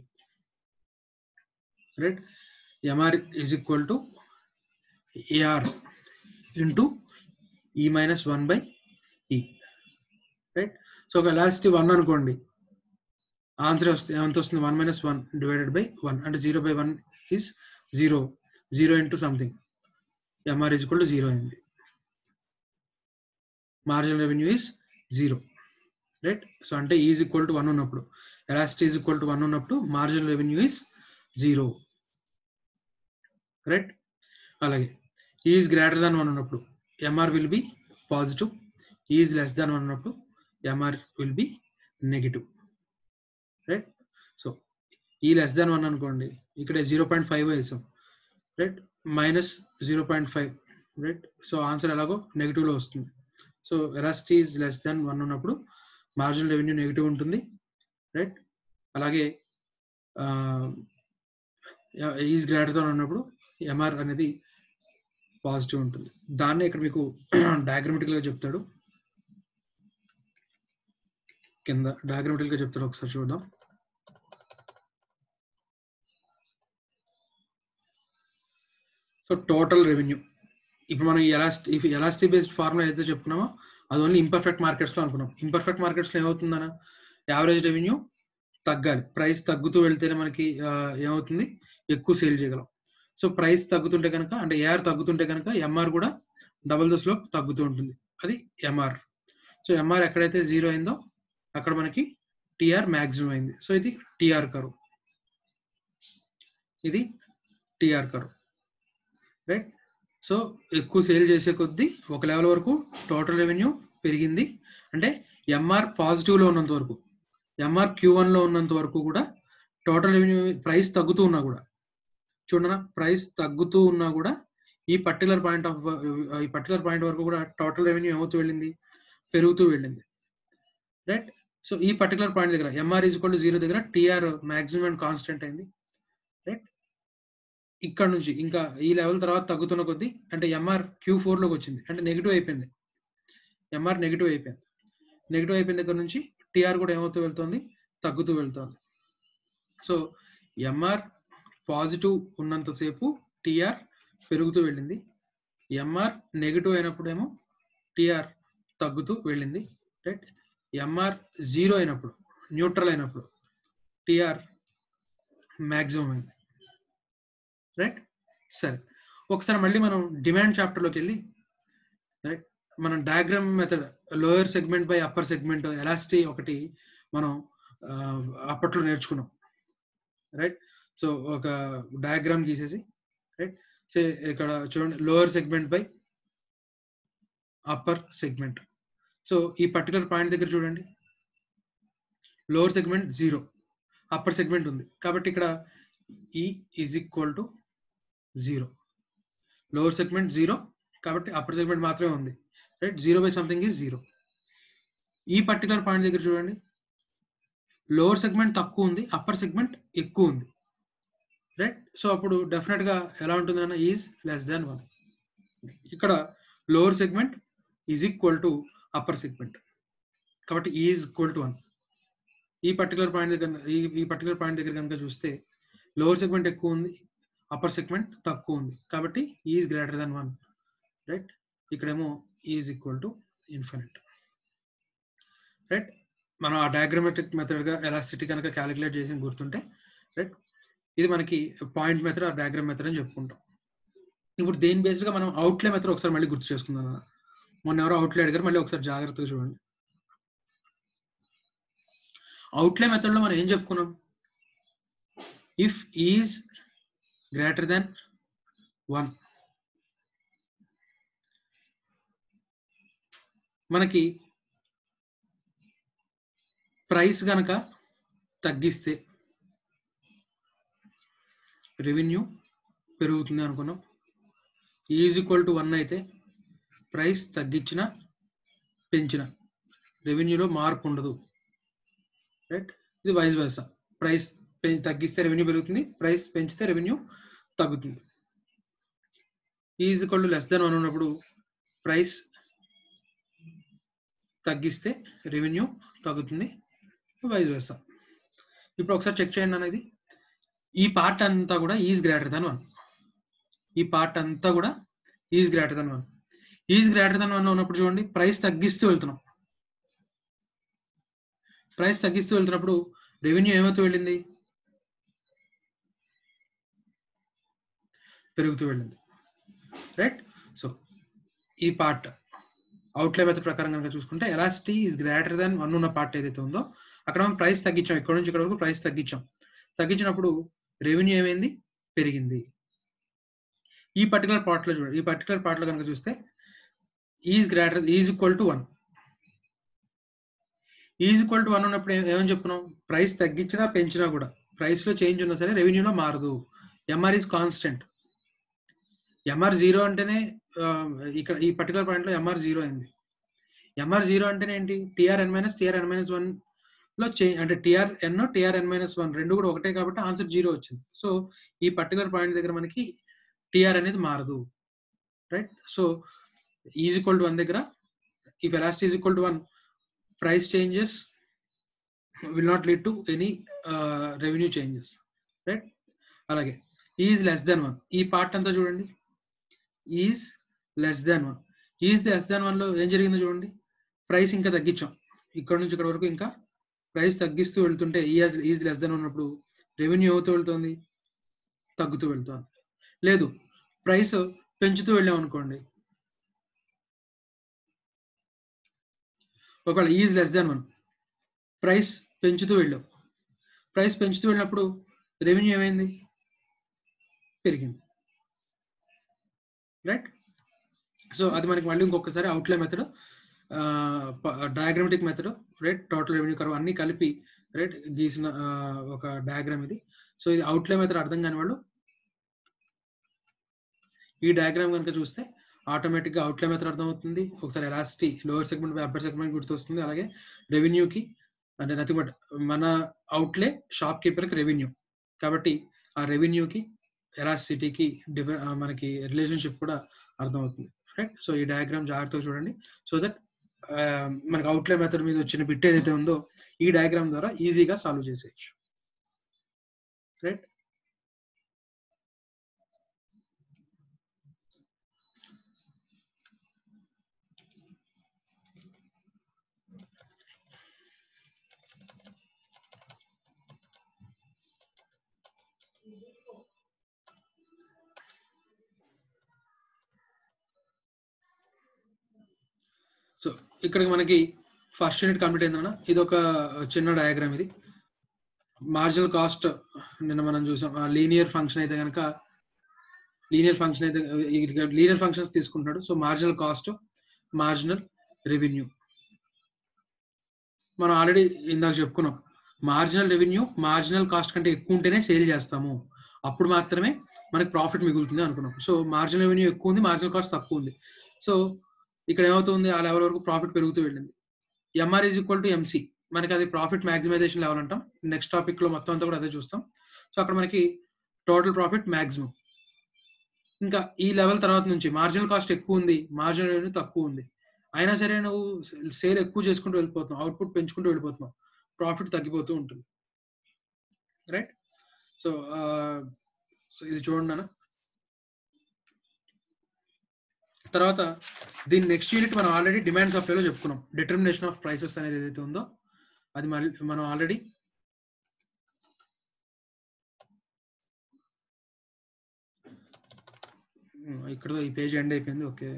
right MR is equal to AR into E minus one by E right so ఒక elasticity one అనుకోండి answer వస్తే ఎంత వస్తుంది one minus one divided by one అంటే zero by one is zero zero into something MR is equal to zero అయింది marginal revenue is zero right so అంటే is equal to one ఉన్నప్పుడు elasticity is equal to one ఉన్నప్పుడు marginal revenue is zero right అలాగే is greater than one ఉన్నప్పుడు MR will be positive is less than one ఉన్నప్పుడు MR will be negative right so E less than one అనుకోండి ఇక్కడ zero point five వేసాం right minus zero point five right so answer ఎలాగో negative లో వస్తుంది so veracity is less than one ఉన్నప్పుడు marginal revenue negative ఉంటుంది right అలాగే is greater than ఉన్నప్పుడు ఎంఆర్ అనేది పాజిటివ్ ఉంటుంది దాన్ని ఇక్కడ మీకు డయాగ్రమెటిక్ గా చెప్తాడు కింద డయాగ్రమెటిక్ గా చెప్తాడు ఒకసారి చూద్దాం సో టోటల్ రెవెన్యూ ఇప్పుడు మనం ఎలాస్టి ఎలాస్టి బేస్డ్ ఫార్ములా అయితే చెప్పుకున్నామో అది ఓన్లీ ఇంపర్ఫెక్ట్ మార్కెట్స్ లో అనుకున్నాం ఇంపర్ఫెక్ట్ మార్కెట్స్ లో ఏమవుతుందన్న యావరేజ్ రెవెన్యూ తగ్గాలి ప్రైస్ తగ్గుతూ వెళ్తేనే మనకి ఏమవుతుంది ఎక్కువ సేల్ చేయగలం సో ప్రైస్ తగ్గుతుంటే కనుక అంటే ఏఆర్ తగ్గుతుంటే కనుక ఎంఆర్ కూడా డబుల్ దశలో తగ్గుతూ ఉంటుంది అది ఎంఆర్ సో ఎంఆర్ ఎక్కడైతే జీరో అయిందో అక్కడ మనకి టిఆర్ మ్యాక్సిమం అయింది సో ఇది టిఆర్ కరువు ఇది టిఆర్ కరువు రైట్ సో ఎక్కువ సేల్ చేసే కొద్దీ ఒక లెవెల్ వరకు టోటల్ రెవెన్యూ పెరిగింది అంటే ఎంఆర్ పాజిటివ్ లో ఉన్నంత వరకు ఎంఆర్ క్యూ వన్ లో ఉన్నంత వరకు కూడా టోటల్ రెవెన్యూ ప్రైస్ తగ్గుతూ ఉన్నా కూడా చూడనా ప్రైస్ తగ్గుతూ ఉన్నా కూడా ఈ పర్టికులర్ పాయింట్ ఆఫ్ ఈ పర్టికులర్ పాయింట్ వరకు కూడా టోటల్ రెవెన్యూ ఏమవుతూ వెళ్ళింది పెరుగుతూ వెళ్ళింది రైట్ సో ఈ పర్టికులర్ పాయింట్ దగ్గర MR is equal to zero దగ్గర టిఆర్ మాక్సిమం అండ్ కాన్స్టెంట్ అయింది రైట్ ఇక్కడ నుంచి ఇంకా ఈ లెవెల్ తర్వాత తగ్గుతున్న కొద్దీ అంటే ఎంఆర్ క్యూ ఫోర్ లోకి వచ్చింది అంటే నెగిటివ్ అయిపోయింది ఎంఆర్ నెగిటివ్ అయిపోయింది నెగిటివ్ అయిపోయిన దగ్గర నుంచి టిఆర్ కూడా ఏమవుతూ వెళ్తుంది తగ్గుతూ వెళ్తుంది సో ఎంఆర్ పాజిటివ్ ఉన్నంతసేపు టిఆర్ పెరుగుతూ వెళ్ళింది ఎంఆర్ నెగిటివ్ అయినప్పుడేమో టిఆర్ తగ్గుతూ వెళ్ళింది రైట్ ఎంఆర్ జీరో అయినప్పుడు న్యూట్రల్ అయినప్పుడు టిఆర్ మ్యాక్సిమం అయింది రైట్ సరే ఒకసారి మళ్ళీ మనం డిమాండ్ చాప్టర్లోకి వెళ్ళి రైట్ మనం diagram method lower segment by upper segment elasticity ఒకటి మనం అప్పట్లో నేర్చుకున్నాం రైట్ సో ఒక డయాగ్రామ్ గీసేసి రైట్ సే ఇక్కడ చూడండి lower segment by upper segment so ఈ పర్టికులర్ పాయింట్ దగ్గర చూడండి lower segment zero upper segment ఉంది కాబట్టి ఇక్కడ E is equal to zero lower segment zero కాబట్టి అప్పర్ సెగ్మెంట్ మాత్రమే ఉంది right zero by something is zero ఈ పర్టికులర్ పాయింట్ దగ్గర చూడండి లోవర్ సెగ్మెంట్ తక్కువ ఉంది అప్పర్ సెగ్మెంట్ ఎక్కువ ఉంది రైట్ సో అప్పుడు డెఫినెట్ గా ఎలా ఉంటుంది అన్న ఈజ్ లెస్ దాన్ వన్ ఇక్కడ lower segment is equal to upper segment కాబట్టి ఈజ్ ఈక్వల్ టు వన్ ఈ పర్టికులర్ పాయింట్ దగ్గర ఈ ఈ పర్టికులర్ పాయింట్ దగ్గర కనుక చూస్తే లోవర్ సెగ్మెంట్ ఎక్కువ ఉంది అప్పర్ సెగ్మెంట్ తక్కువ ఉంది కాబట్టి is greater than one right ఇక్కడేమో is equal to infinite right మనం ఆ డయాగ్రమెటిక్ మెథడ్ గా ఎలాసిటీ కనుక క్యాలిక్యులేట్ చేసి గుర్తుంటే రైట్ ఇది మనకి పాయింట్ మెథడ్ ఆ డయాగ్రామ్ మెథడ్ అని చెప్పుకుంటాం ఇప్పుడు దేని బేస్డ్ గా మనం అవుట్లే మెథడ్ ఒకసారి మళ్ళీ గుర్తు చేసుకుందాం అన్న. మొన్న ఎవరో అవుట్లే అడిగారు మళ్ళీ ఒకసారి జాగ్రత్తగా చూడండి అవుట్లే మెథడ్ లో మనం ఏం చెప్పుకున్నాం if is greater than one మనకి ప్రైస్ గనక తగ్గిస్తే రెవెన్యూ పెరుగుతుంది అనుకున్నాం ఈజ్ ఈక్వల్ టు వన్ అయితే ప్రైస్ తగ్గించిన పెంచిన రెవెన్యూలో మార్పు ఉండదు రైట్ ఇది వైస్ వర్స ప్రైస్ తగ్గిస్తే రెవెన్యూ పెరుగుతుంది ప్రైస్ పెంచితే రెవెన్యూ తగ్గుతుంది is equal to less then one ఉన్నప్పుడు ప్రైస్ తగ్గిస్తే రెవెన్యూ తగ్గుతుంది వైస్ వర్స ఇప్పుడు ఒకసారి చెక్ చేయండి అనేది ఈ పార్ట్ అంతా కూడా ఈజ్ గ్రేటర్ దెన్ వన్ ఈ పార్ట్ అంతా కూడా is greater than one is greater than one ఉన్నప్పుడు చూడండి ప్రైస్ తగ్గిస్తూ వెళ్తున్నాం ప్రైస్ తగ్గిస్తూ వెళ్తున్నప్పుడు రెవెన్యూ ఏమవుతూ వెళ్ళింది పెరుగుతూ వెళ్ళింది రైట్ సో ఈ పార్ట్ అవుట్లే మెథడ్ ప్రకారం కనుక చూసుకుంటే elasticity is greater than one ఉన్న పార్ట్ ఏదైతే ఉందో అక్కడ మనం ప్రైస్ తగ్గించాం ఇక్కడ నుంచి ఇక్కడ వరకు ప్రైస్ తగ్గించాం తగ్గించినప్పుడు రెవెన్యూ ఏమైంది పెరిగింది ఈ పర్టికులర్ పార్ట్ లో చూడండి ఈ పర్టికులర్ పార్ట్ లో కనుక చూస్తే is greater is equal to one is equal to one ఉన్నప్పుడు ఏ- ఏమని చెప్పుకున్నాం ప్రైస్ తగ్గించినా పెంచినా కూడా ప్రైస్ లో చేంజ్ ఉన్నా సరే రెవెన్యూలో మారదు MR is constant MR zero అంటేనే ఆ, ఇక్కడ ఈ పర్టికులర్ పాయింట్ లో ఎంఆర్ జీరో అయింది ఎంఆర్ జీరో అంటేనే ఏంటి TR N minus TR N minus one లో చే అంటే TR N TR N minus one రెండు కూడా ఒకటే కాబట్టి ఆన్సర్ జీరో వచ్చింది సో ఈ పర్టికులర్ పాయింట్ దగ్గర మనకి టిఆర్ అనేది మారదు right so is equal to one దగ్గర ఈ elasticity is equal to one price changes will not lead to any revenue changes right అలాగే ఈజ్ లెస్ దెన్ వన్ ఈ పార్ట్ అంతా చూడండి is less than one is less than one లో ఏం జరిగిందో చూడండి ప్రైస్ ఇంకా తగ్గించాం ఇక్కడ నుంచి ఇక్కడ వరకు ఇంకా ప్రైస్ తగ్గిస్తూ వెళ్తుంటే ఈజ్ ఈజ్ లెస్ దాన్ ఉన్నప్పుడు రెవెన్యూ అవుతూ వెళ్తుంది తగ్గుతూ వెళ్తుంది లేదు ప్రైస్ పెంచుతూ వెళ్ళాం అనుకోండి ఒకవేళ is less than one price పెంచుతూ వెళ్ళాం ప్రైస్ పెంచుతూ వెళ్ళినప్పుడు రెవెన్యూ ఏమైంది పెరిగింది రైట్ సో అది మనకి మళ్ళీ ఇంకొకసారి outlay method diagrammatic method right total revenue curve అన్ని కలిపి రైట్ గీసిన ఆ, ఒక డయాగ్రామ్ ఇది సో ఇది అవుట్లే మెథడ్ అర్థం కాని వాళ్ళు ఈ డయాగ్రామ్ కనుక చూస్తే ఆటోమేటిక్ గా అవుట్లే మెథడ్ అర్థమవుతుంది ఒకసారి elasticity lower segment upper segment గుర్తొస్తుంది అలాగే రెవెన్యూకి అంటే నథింగ్ బట్ మన అవుట్లే షాప్ కీపర్ కి రెవెన్యూ కాబట్టి ఆ రెవెన్యూకి ఎలాసిటీకి డిఫరె ఆ, మనకి రిలేషన్షిప్ కూడా అర్థమవుతుంది రైట్ సో ఈ డయాగ్రామ్ జాగ్రత్తగా చూడండి సో దట్ మనకి అవుట్లే మెథడ్ మీద వచ్చిన బిట్ ఏదైతే ఉందో ఈ డయాగ్రామ్ ద్వారా ఈజీగా సాల్వ్ చేసేయచ్చు రైట్ సో ఇక్కడ మనకి ఫస్ట్ యూనిట్ కంప్లీట్ అయిందన్న ఇది ఒక చిన్న డయాగ్రామ్ ఇది మార్జినల్ కాస్ట్ నిన్న మనం చూసాం లీనియర్ ఫంక్షన్ అయితే కనుక లీనియర్ ఫంక్షన్ అయితే లీనియర్ ఫంక్షన్స్ తీసుకుంటున్నాడు so marginal cost marginal revenue మనం ఆల్రెడీ ఇందాక చెప్పుకున్నాం మార్జినల్ రెవెన్యూ మార్జినల్ కాస్ట్ కంటే ఎక్కువ ఉంటేనే సేల్ చేస్తాము అప్పుడు మాత్రమే మనకి ప్రాఫిట్ మిగులుతుంది అనుకున్నాం సో మార్జినల్ రెవెన్యూ ఎక్కువ ఉంది మార్జినల్ కాస్ట్ తక్కువ ఉంది సో ఇక్కడ ఏమవుతుంది ఆ లెవెల్ వరకు ప్రాఫిట్ పెరుగుతూ వెళ్ళింది MR is equal to MC మనకి అది ప్రాఫిట్ మాక్సిమైజేషన్ లెవెల్ అంటాం నెక్స్ట్ టాపిక్ లో మొత్తం అంతా కూడా అదే చూస్తాం సో అక్కడ మనకి టోటల్ ప్రాఫిట్ మాక్సిమం ఇంకా ఈ లెవెల్ తర్వాత నుంచి మార్జినల్ కాస్ట్ ఎక్కువ ఉంది మార్జినల్ రెవెన్యూ తక్కువ ఉంది అయినా సరే నువ్వు సేల్ ఎక్కువ చేసుకుంటూ వెళ్ళిపోతున్నావు అవుట్పుట్ పెంచుకుంటూ వెళ్ళిపోతున్నావు ప్రాఫిట్ తగ్గిపోతూ ఉంటుంది రైట్ సో సో ఇది చూడండి అన్న తర్వాత దీని నెక్స్ట్ యూనిట్ మనం ఆల్రెడీ డిమాండ్ సప్లైలో చెప్పుకున్నాం డిటర్మినేషన్ ఆఫ్ ప్రైసెస్ అనేది ఏదైతే ఉందో అది మళ్ళీ మనం ఆల్రెడీ ఇక్కడ ఈ పేజ్ ఎండ్ అయిపోయింది okay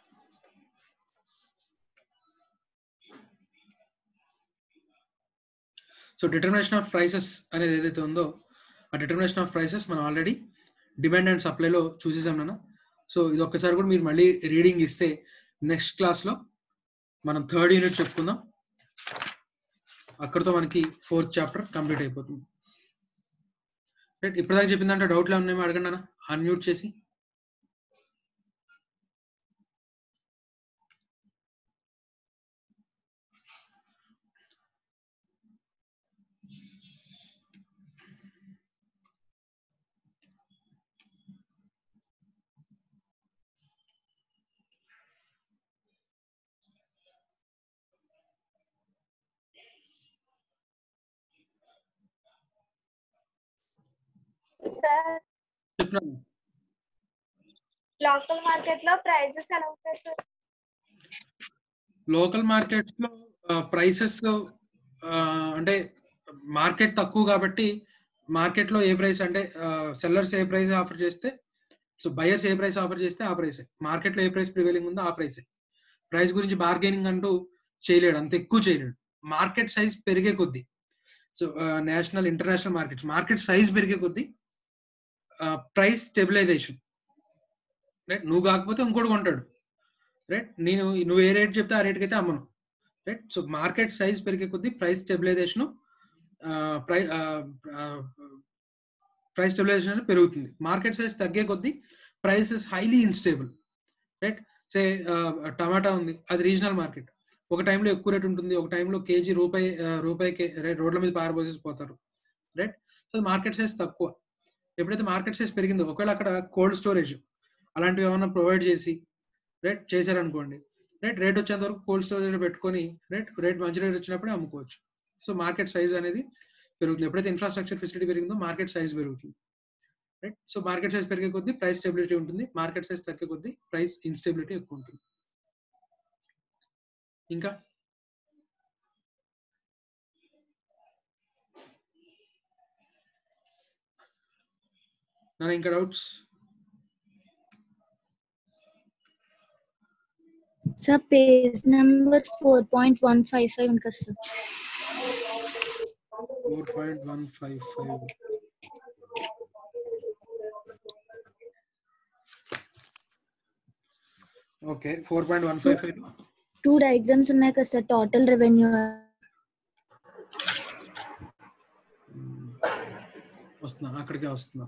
so determination of prices అనేది ఏదైతే ఉందో ఆ డిటర్మినేషన్ ఆఫ్ ప్రైసెస్ మనం ఆల్రెడీ డిమాండ్ అండ్ సప్లైలో చూసేసాం నాన్న సో ఇది ఒక్కసారి కూడా మీరు మళ్ళీ రీడింగ్ ఇస్తే నెక్స్ట్ క్లాస్లో మనం థర్డ్ యూనిట్ చెప్పుకుందాం అక్కడతో మనకి ఫోర్త్ చాప్టర్ కంప్లీట్ అయిపోతుంది రైట్ ఇప్పటిదాకా చెప్పిందంటే డౌట్లు ఏమన్నా అడగండి అన్న అన్మ్యూట్ చేసి సార్ చెప్తున్నాను లోకల్ మార్కెట్ లో ప్రైజెస్ ఎలా ఉంటాయి సార్ లోకల్ మార్కెట్స్ లో ప్రైసెస్ అంటే మార్కెట్ తక్కువ కాబట్టి మార్కెట్ లో ఏ ప్రైస్ అంటే సెల్లర్స్ ఏ ప్రైస్ ఆఫర్ చేస్తే సో బయర్స్ ఏ ప్రైస్ ఆఫర్ చేస్తే ఆ ప్రైస్ మార్కెట్ లో ఏ ప్రైస్ ప్రివైలింగ్ ఉందో ఆ ప్రైస్ ప్రైస్ గురించి బార్గెనింగ్ అంటూ చేయలేడు అంత ఎక్కువ చేయలేడు మార్కెట్ సైజ్ పెరిగే కొద్దీ so national international markets market size పెరిగే కొద్దీ ప్రైస్ స్టెబిలైజేషన్ రైట్ నువ్వు కాకపోతే ఇంకోటి కొంటాడు రైట్ నేను నువ్వు ఏ రేట్ చెప్తే ఆ రేట్కి అయితే అమ్మను రైట్ సో మార్కెట్ సైజ్ పెరిగే కొద్దీ ప్రైస్ స్టెబిలైజేషన్ ప్రై ప్రైస్ స్టెబిలైజేషన్ అనేది పెరుగుతుంది మార్కెట్ సైజ్ తగ్గే కొద్దీ price is highly instable right say tomato ఉంది అది రీజనల్ మార్కెట్ ఒక టైంలో ఎక్కువ రేట్ ఉంటుంది ఒక టైంలో కేజీ రూపాయి రూపాయికి రైట్ రోడ్ల మీద పారబోసేసి పోతారు రైట్ సో మార్కెట్ సైజ్ తక్కువ ఎప్పుడైతే మార్కెట్ సైజ్ పెరిగిందో ఒకవేళ అక్కడ కోల్డ్ స్టోరేజ్ అలాంటివి ఏమైనా ప్రొవైడ్ చేసి రైట్ చేశారనుకోండి రైట్ రేట్ వచ్చేంత వరకు కోల్డ్ స్టోరేజ్ పెట్టుకొని రైట్ రేట్ మంచి రేట్ వచ్చినప్పుడే అమ్ముకోవచ్చు సో మార్కెట్ సైజ్ అనేది పెరుగుతుంది ఎప్పుడైతే ఇన్ఫ్రాస్ట్రక్చర్ ఫెసిలిటీ పెరిగిందో మార్కెట్ సైజ్ పెరుగుతుంది రైట్ సో మార్కెట్ సైజ్ పెరిగే కొద్దీ ప్రైస్ స్టెబిలిటీ ఉంటుంది మార్కెట్ సైజ్ తగ్గే కొద్దీ ప్రైస్ ఇన్స్టెబిలిటీ ఎక్కువ ఉంటుంది ఇంకా నా ఇంకా doubts sir page number four point one five five ఉంది కదా sir four point one five five okay four point one five five two diagrams ఉన్నాయి కదా సార్ టోటల్ రెవెన్యూ వస్తున్నా అక్కడికే వస్తున్నా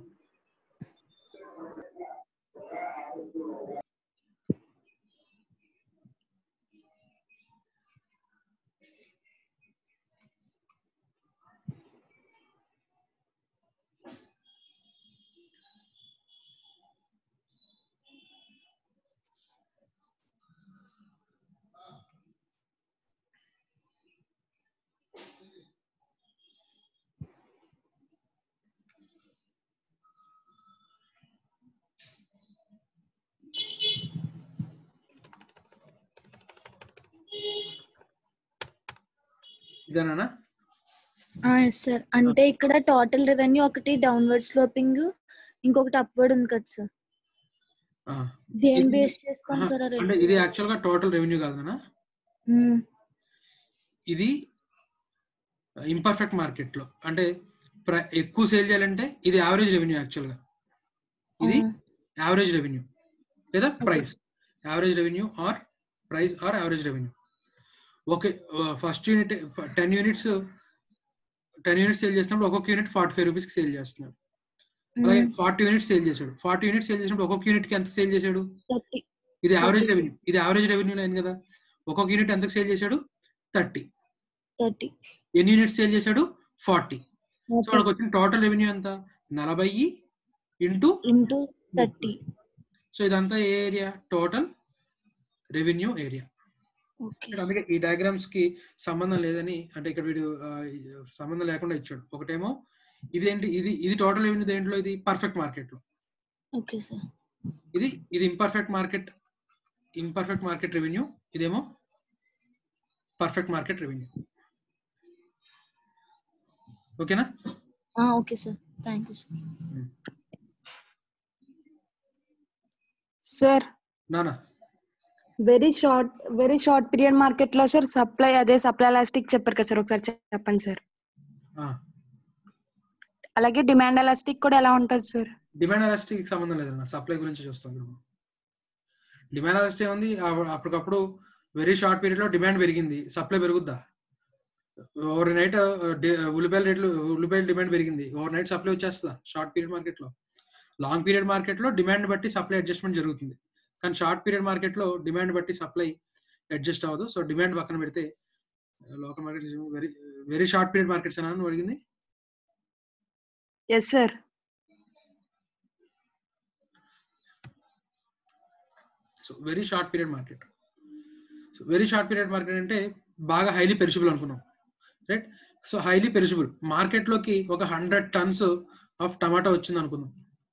ఇదేనా సార్ అంటే ఇక్కడ టోటల్ రెవెన్యూ ఒకటి డౌన్వర్డ్ స్లోపింగ్ ఇంకొకటి అప్వర్డ్ ఉంది కదా సార్ దేని ఇది- బేస్ చేసుకోండి సార్ ఆ అంటే రెండు ఇది యాక్చువల్ గా టోటల్ రెవెన్యూ కాదు నాన్న మ్మ్. ఇది ఇంపర్ఫెక్ట్ మార్కెట్ లో అంటే ప్ర- ఎక్కువ సేల్ చేయాలంటే ఇది యావరేజ్ రెవెన్యూ యాక్చువల్ గా ఇది ఆ, యావరేజ్ రెవెన్యూ లేదా price average revenue or price or average revenue okay first unit ten units ten units sale చేసినప్పుడు ఒక్కొక్క unit forty five rupees sale చేస్తున్నాడు అలాగే మ్మ్. ఫార్టీ యూనిట్స్ సేల్ చేశాడు ఫార్టీ యూనిట్స్ సేల్ చేసినప్పుడు ఒక్కొక్క యూనిట్ కి ఎంత సేల్ చేశాడు థర్టీ ఇది యావరేజ్ 30. రెవెన్యూ ఇది యావరేజ్ రెవెన్యూ లైన్ కదా ఒక్కొక్క యూనిట్ ఎంత సేల్ చేశాడు థర్టీ థర్టీ ఎన్ని యూనిట్స్ సేల్ చేశాడు ఫార్టీ సో మనకు వచ్చిన టోటల్ రెవెన్యూ ఎంత నలభై ఇంటూ ఇంటూ థర్టీ సో ఇదంతా ఏ area total revenue area okay అందుకే ఈ డయాగ్రామ్స్ కి సంబంధం లేదని అంటే ఇక్కడ వీడు ఆ, సంబంధం లేకుండా ఇచ్చాడు ఒకటేమో ఇదేంటి ఇది ఇది టోటల్ రెవెన్యూ దేంట్లో ఇది పర్ఫెక్ట్ మార్కెట్ లో ఓకే సార్ ఇది ఇది imperfect market imperfect market revenue ఇదేమో పర్ఫెక్ట్ మార్కెట్ రెవెన్యూ ఓకేనా okay sir thank you sir sir నానా very short very short period market లో సార్ సప్లై అదే సప్లై ఎలాస్టిక్ చెప్పారు కదా సార్ ఒకసారి చెప్పండి సార్ అలాగే డిమాండ్ ఎలాస్టిక్ కూడా ఎలా ఉంటుంది సార్ డిమాండ్ ఎలాస్టిక్ సంబంధం లేదన్న సప్లై గురించి చూస్తాం ఇప్పుడు డిమాండ్ ఎలాస్టిక్ ఉంది అప్పుడు- అప్పటికప్పుడు వెరీ షార్ట్ పీరియడ్ లో డిమాండ్ పెరిగింది సప్లై పెరుగుద్దా ఓవర్ నైట్ ఉల్లిపాయల రేట్లు ఉల్లిపాయల డిమాండ్ పెరిగింది ఓవర్ నైట్ సప్లై వచ్చేస్తుందా షార్ట్ పీరియడ్ మార్కెట్ లో లాంగ్ పీరియడ్ మార్కెట్ లో డిమాండ్ బట్టి సప్లై అడ్జస్ట్మెంట్ జరుగుతుంది కానీ షార్ట్ పీరియడ్ మార్కెట్ లో డిమాండ్ బట్టి సప్లై అడ్జస్ట్ అవ్వదు సో డిమాండ్ పక్కన పెడితే local market very very short period markets అని నువ్వు అడిగింది yes sir so very short period market so very short period market అంటే బాగా హైలీ పెరిషబుల్ అనుకున్నాం right so highly perishable market లోకి ఒక హండ్రెడ్ టన్స్ ఆఫ్ టమాటా వచ్చింది అనుకుందాం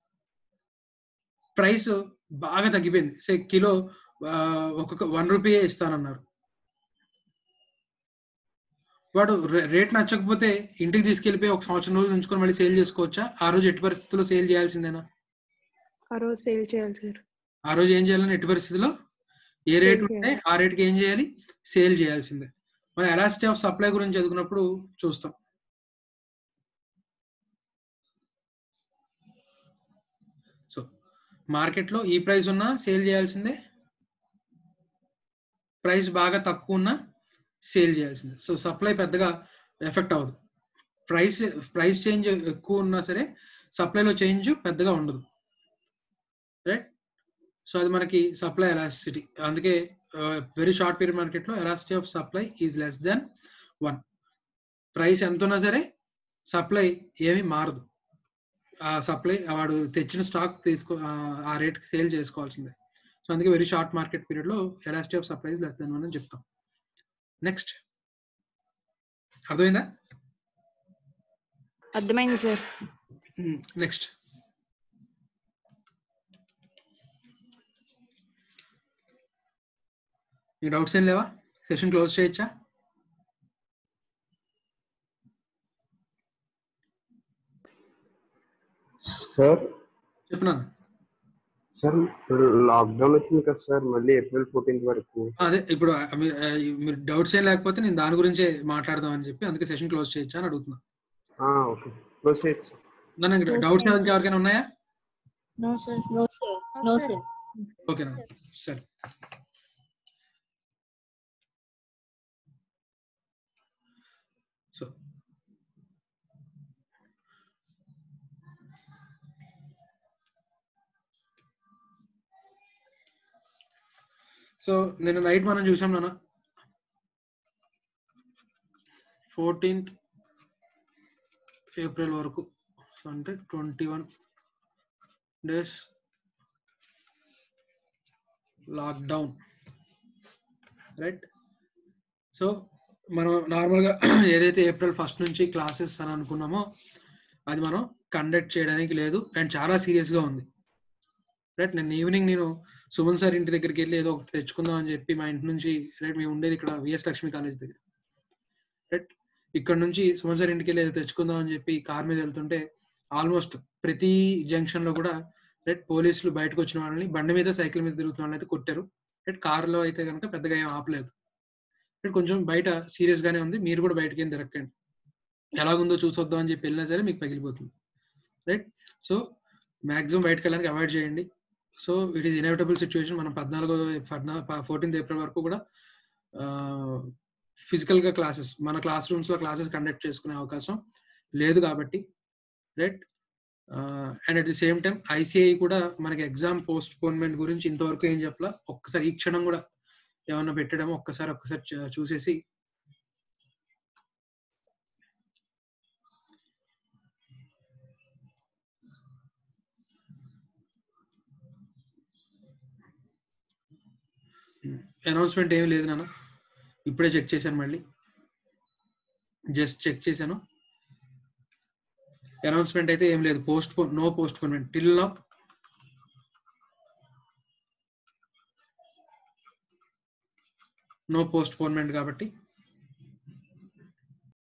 ప్రైస్ బాగా తగ్గిపోయింది సే కిలో ఆ, ఒక్కొక్క వన్ రూపీయే ఇస్తానన్నారు వాడు రే- రేట్ నచ్చకపోతే ఇంటికి తీసుకెళ్లిపోయి ఒక సంవత్సరం రోజులు ఉంచుకొని మళ్ళీ సేల్ చేసుకోవచ్చా ఆ రోజు ఎట్టి పరిస్థితుల్లో సేల్ చేయాల్సిందేనా ఆ రోజు సేల్ చేయాలి సార్ ఆ రోజు ఏం చేయాలని ఎట్టి పరిస్థితిలో ఏ Sale రేట్ చేయాలి. ఉంటే ఆ రేట్కి ఏం చేయాలి సేల్ చేయాల్సిందే మనం ఎలాసిటీ ఆఫ్ సప్లై గురించి చదువుకున్నప్పుడు చూస్తాం సో మార్కెట్లో ఈ ప్రైస్ ఉన్నా సేల్ చేయాల్సిందే ప్రైస్ బాగా తక్కువ ఉన్నా సేల్ చేయాల్సిందే సో సప్లై పెద్దగా ఎఫెక్ట్ అవ్వదు ప్రైస్ ప్రైస్ చేంజ్ ఎక్కువ ఉన్నా సరే సప్లైలో చేంజ్ పెద్దగా ఉండదు రైట్ సో అది మనకి సప్లై ఎలాసిటీ అందుకే వెరీ షార్ట్ పీరియడ్ మార్కెట్ లో elasticity of supply is less then one price ఎంత ఉన్నా సరే సప్లై ఏమీ మారదు ఆ సప్లై వాడు తెచ్చిన స్టాక్ తీసుకో ఆ- ఆ రేట్ సేల్ చేసుకోవాల్సిందే సో అందుకే వెరీ షార్ట్ మార్కెట్ పీరియడ్ లో elasticity of supply less then one అని చెప్తాం నెక్స్ట్ అర్థమైందా అర్థమైంది సార్ నెక్స్ట్ మీ డౌట్స్ ఏం లేవా సెషన్ క్లోజ్ చేయొచ్చా సార్ చెప్తున్నాను సార్ ఇప్పుడు లాక్డౌన్ వచ్చింది కదా సార్ మళ్ళీ ఏప్రిల్ ఫోర్టీన్త్ వరకు అదే ఇప్పుడు ఆ, మీ- ఆ, మీరు డౌట్స్ ఏం లేకపోతే నేను దాని గురించే మాట్లాడదాం అని చెప్పి అందుకే సెషన్ క్లోజ్ చేయొచ్చా అని అడుగుతున్నా ఆ, ఓకే క్లోజ్ చేయొచ్చు నన్ను Close డౌట్స్ చేయొచ్చు. ఎవరికైనా ఉన్నాయా no sir No, sir. No sir ఓకేనా సరే సో సో నేను నైట్ మనం చూసాం నాన్న ఫోర్టీన్త్ ఏప్రిల్ వరకు సో అంటే twenty one days lockdown right so మనం నార్మల్గా ఏదైతే ఏప్రిల్ ఫస్ట్ నుంచి క్లాసెస్ అని అనుకున్నామో అది మనం కండక్ట్ చేయడానికి లేదు అండ్ చాలా సీరియస్గా ఉంది రైట్ నేను ఈవినింగ్ నేను సుమన్ సార్ ఇంటి దగ్గరికి వెళ్ళి ఏదో ఒకటి తెచ్చుకుందాం అని చెప్పి మా ఇంటి నుంచి రైట్ మేము ఉండేది ఇక్కడ విఎస్ లక్ష్మి కాలేజ్ దగ్గర రైట్ ఇక్కడ నుంచి సుమన్ సార్ ఇంటికి వెళ్ళి ఏదో తెచ్చుకుందాం అని చెప్పి కార్ మీద వెళ్తుంటే ఆల్మోస్ట్ ప్రతి జంక్షన్ లో కూడా రైట్ పోలీసులు బయటకు వచ్చిన వాళ్ళని బండి మీద సైకిల్ మీద తిరుగుతున్న వాళ్ళని అయితే కొట్టారు రైట్ కార్లో అయితే కనుక పెద్దగా ఏం ఆపలేదు రైట్ కొంచెం బయట సీరియస్ గానే ఉంది మీరు కూడా బయటకి ఏం తిరగకండి ఎలాగుందో చూసొద్దాం అని చెప్పి వెళ్ళినా సరే మీకు పగిలిపోతుంది రైట్ సో మాక్సిమం బయటకు వెళ్ళడానికి అవాయిడ్ చేయండి so it is inevitable situation మనం పద్నాలుగో ఫోర్టీన్త్ ఏప్రిల్ వరకు కూడా ఫిజికల్ గా క్లాసెస్ మన క్లాస్ రూమ్స్ లో క్లాసెస్ కండక్ట్ చేసుకునే అవకాశం లేదు కాబట్టి right and at the same time ICI కూడా మనకి ఎగ్జామ్ పోస్ట్ పోన్మెంట్ గురించి ఇంతవరకు ఏం చెప్పలా ఒక్కసారి ఈ క్షణం కూడా ఏమన్నా పెట్టడమో ఒక్కసారి ఒక్కసారి చూ- చూసేసి అనౌన్స్మెంట్ ఏమీ లేదు నాన్న ఇప్పుడే చెక్ చేశాను మళ్ళీ జస్ట్ చెక్ చేశాను అనౌన్స్మెంట్ అయితే ఏం లేదు postpone no postponement till now no postponement కాబట్టి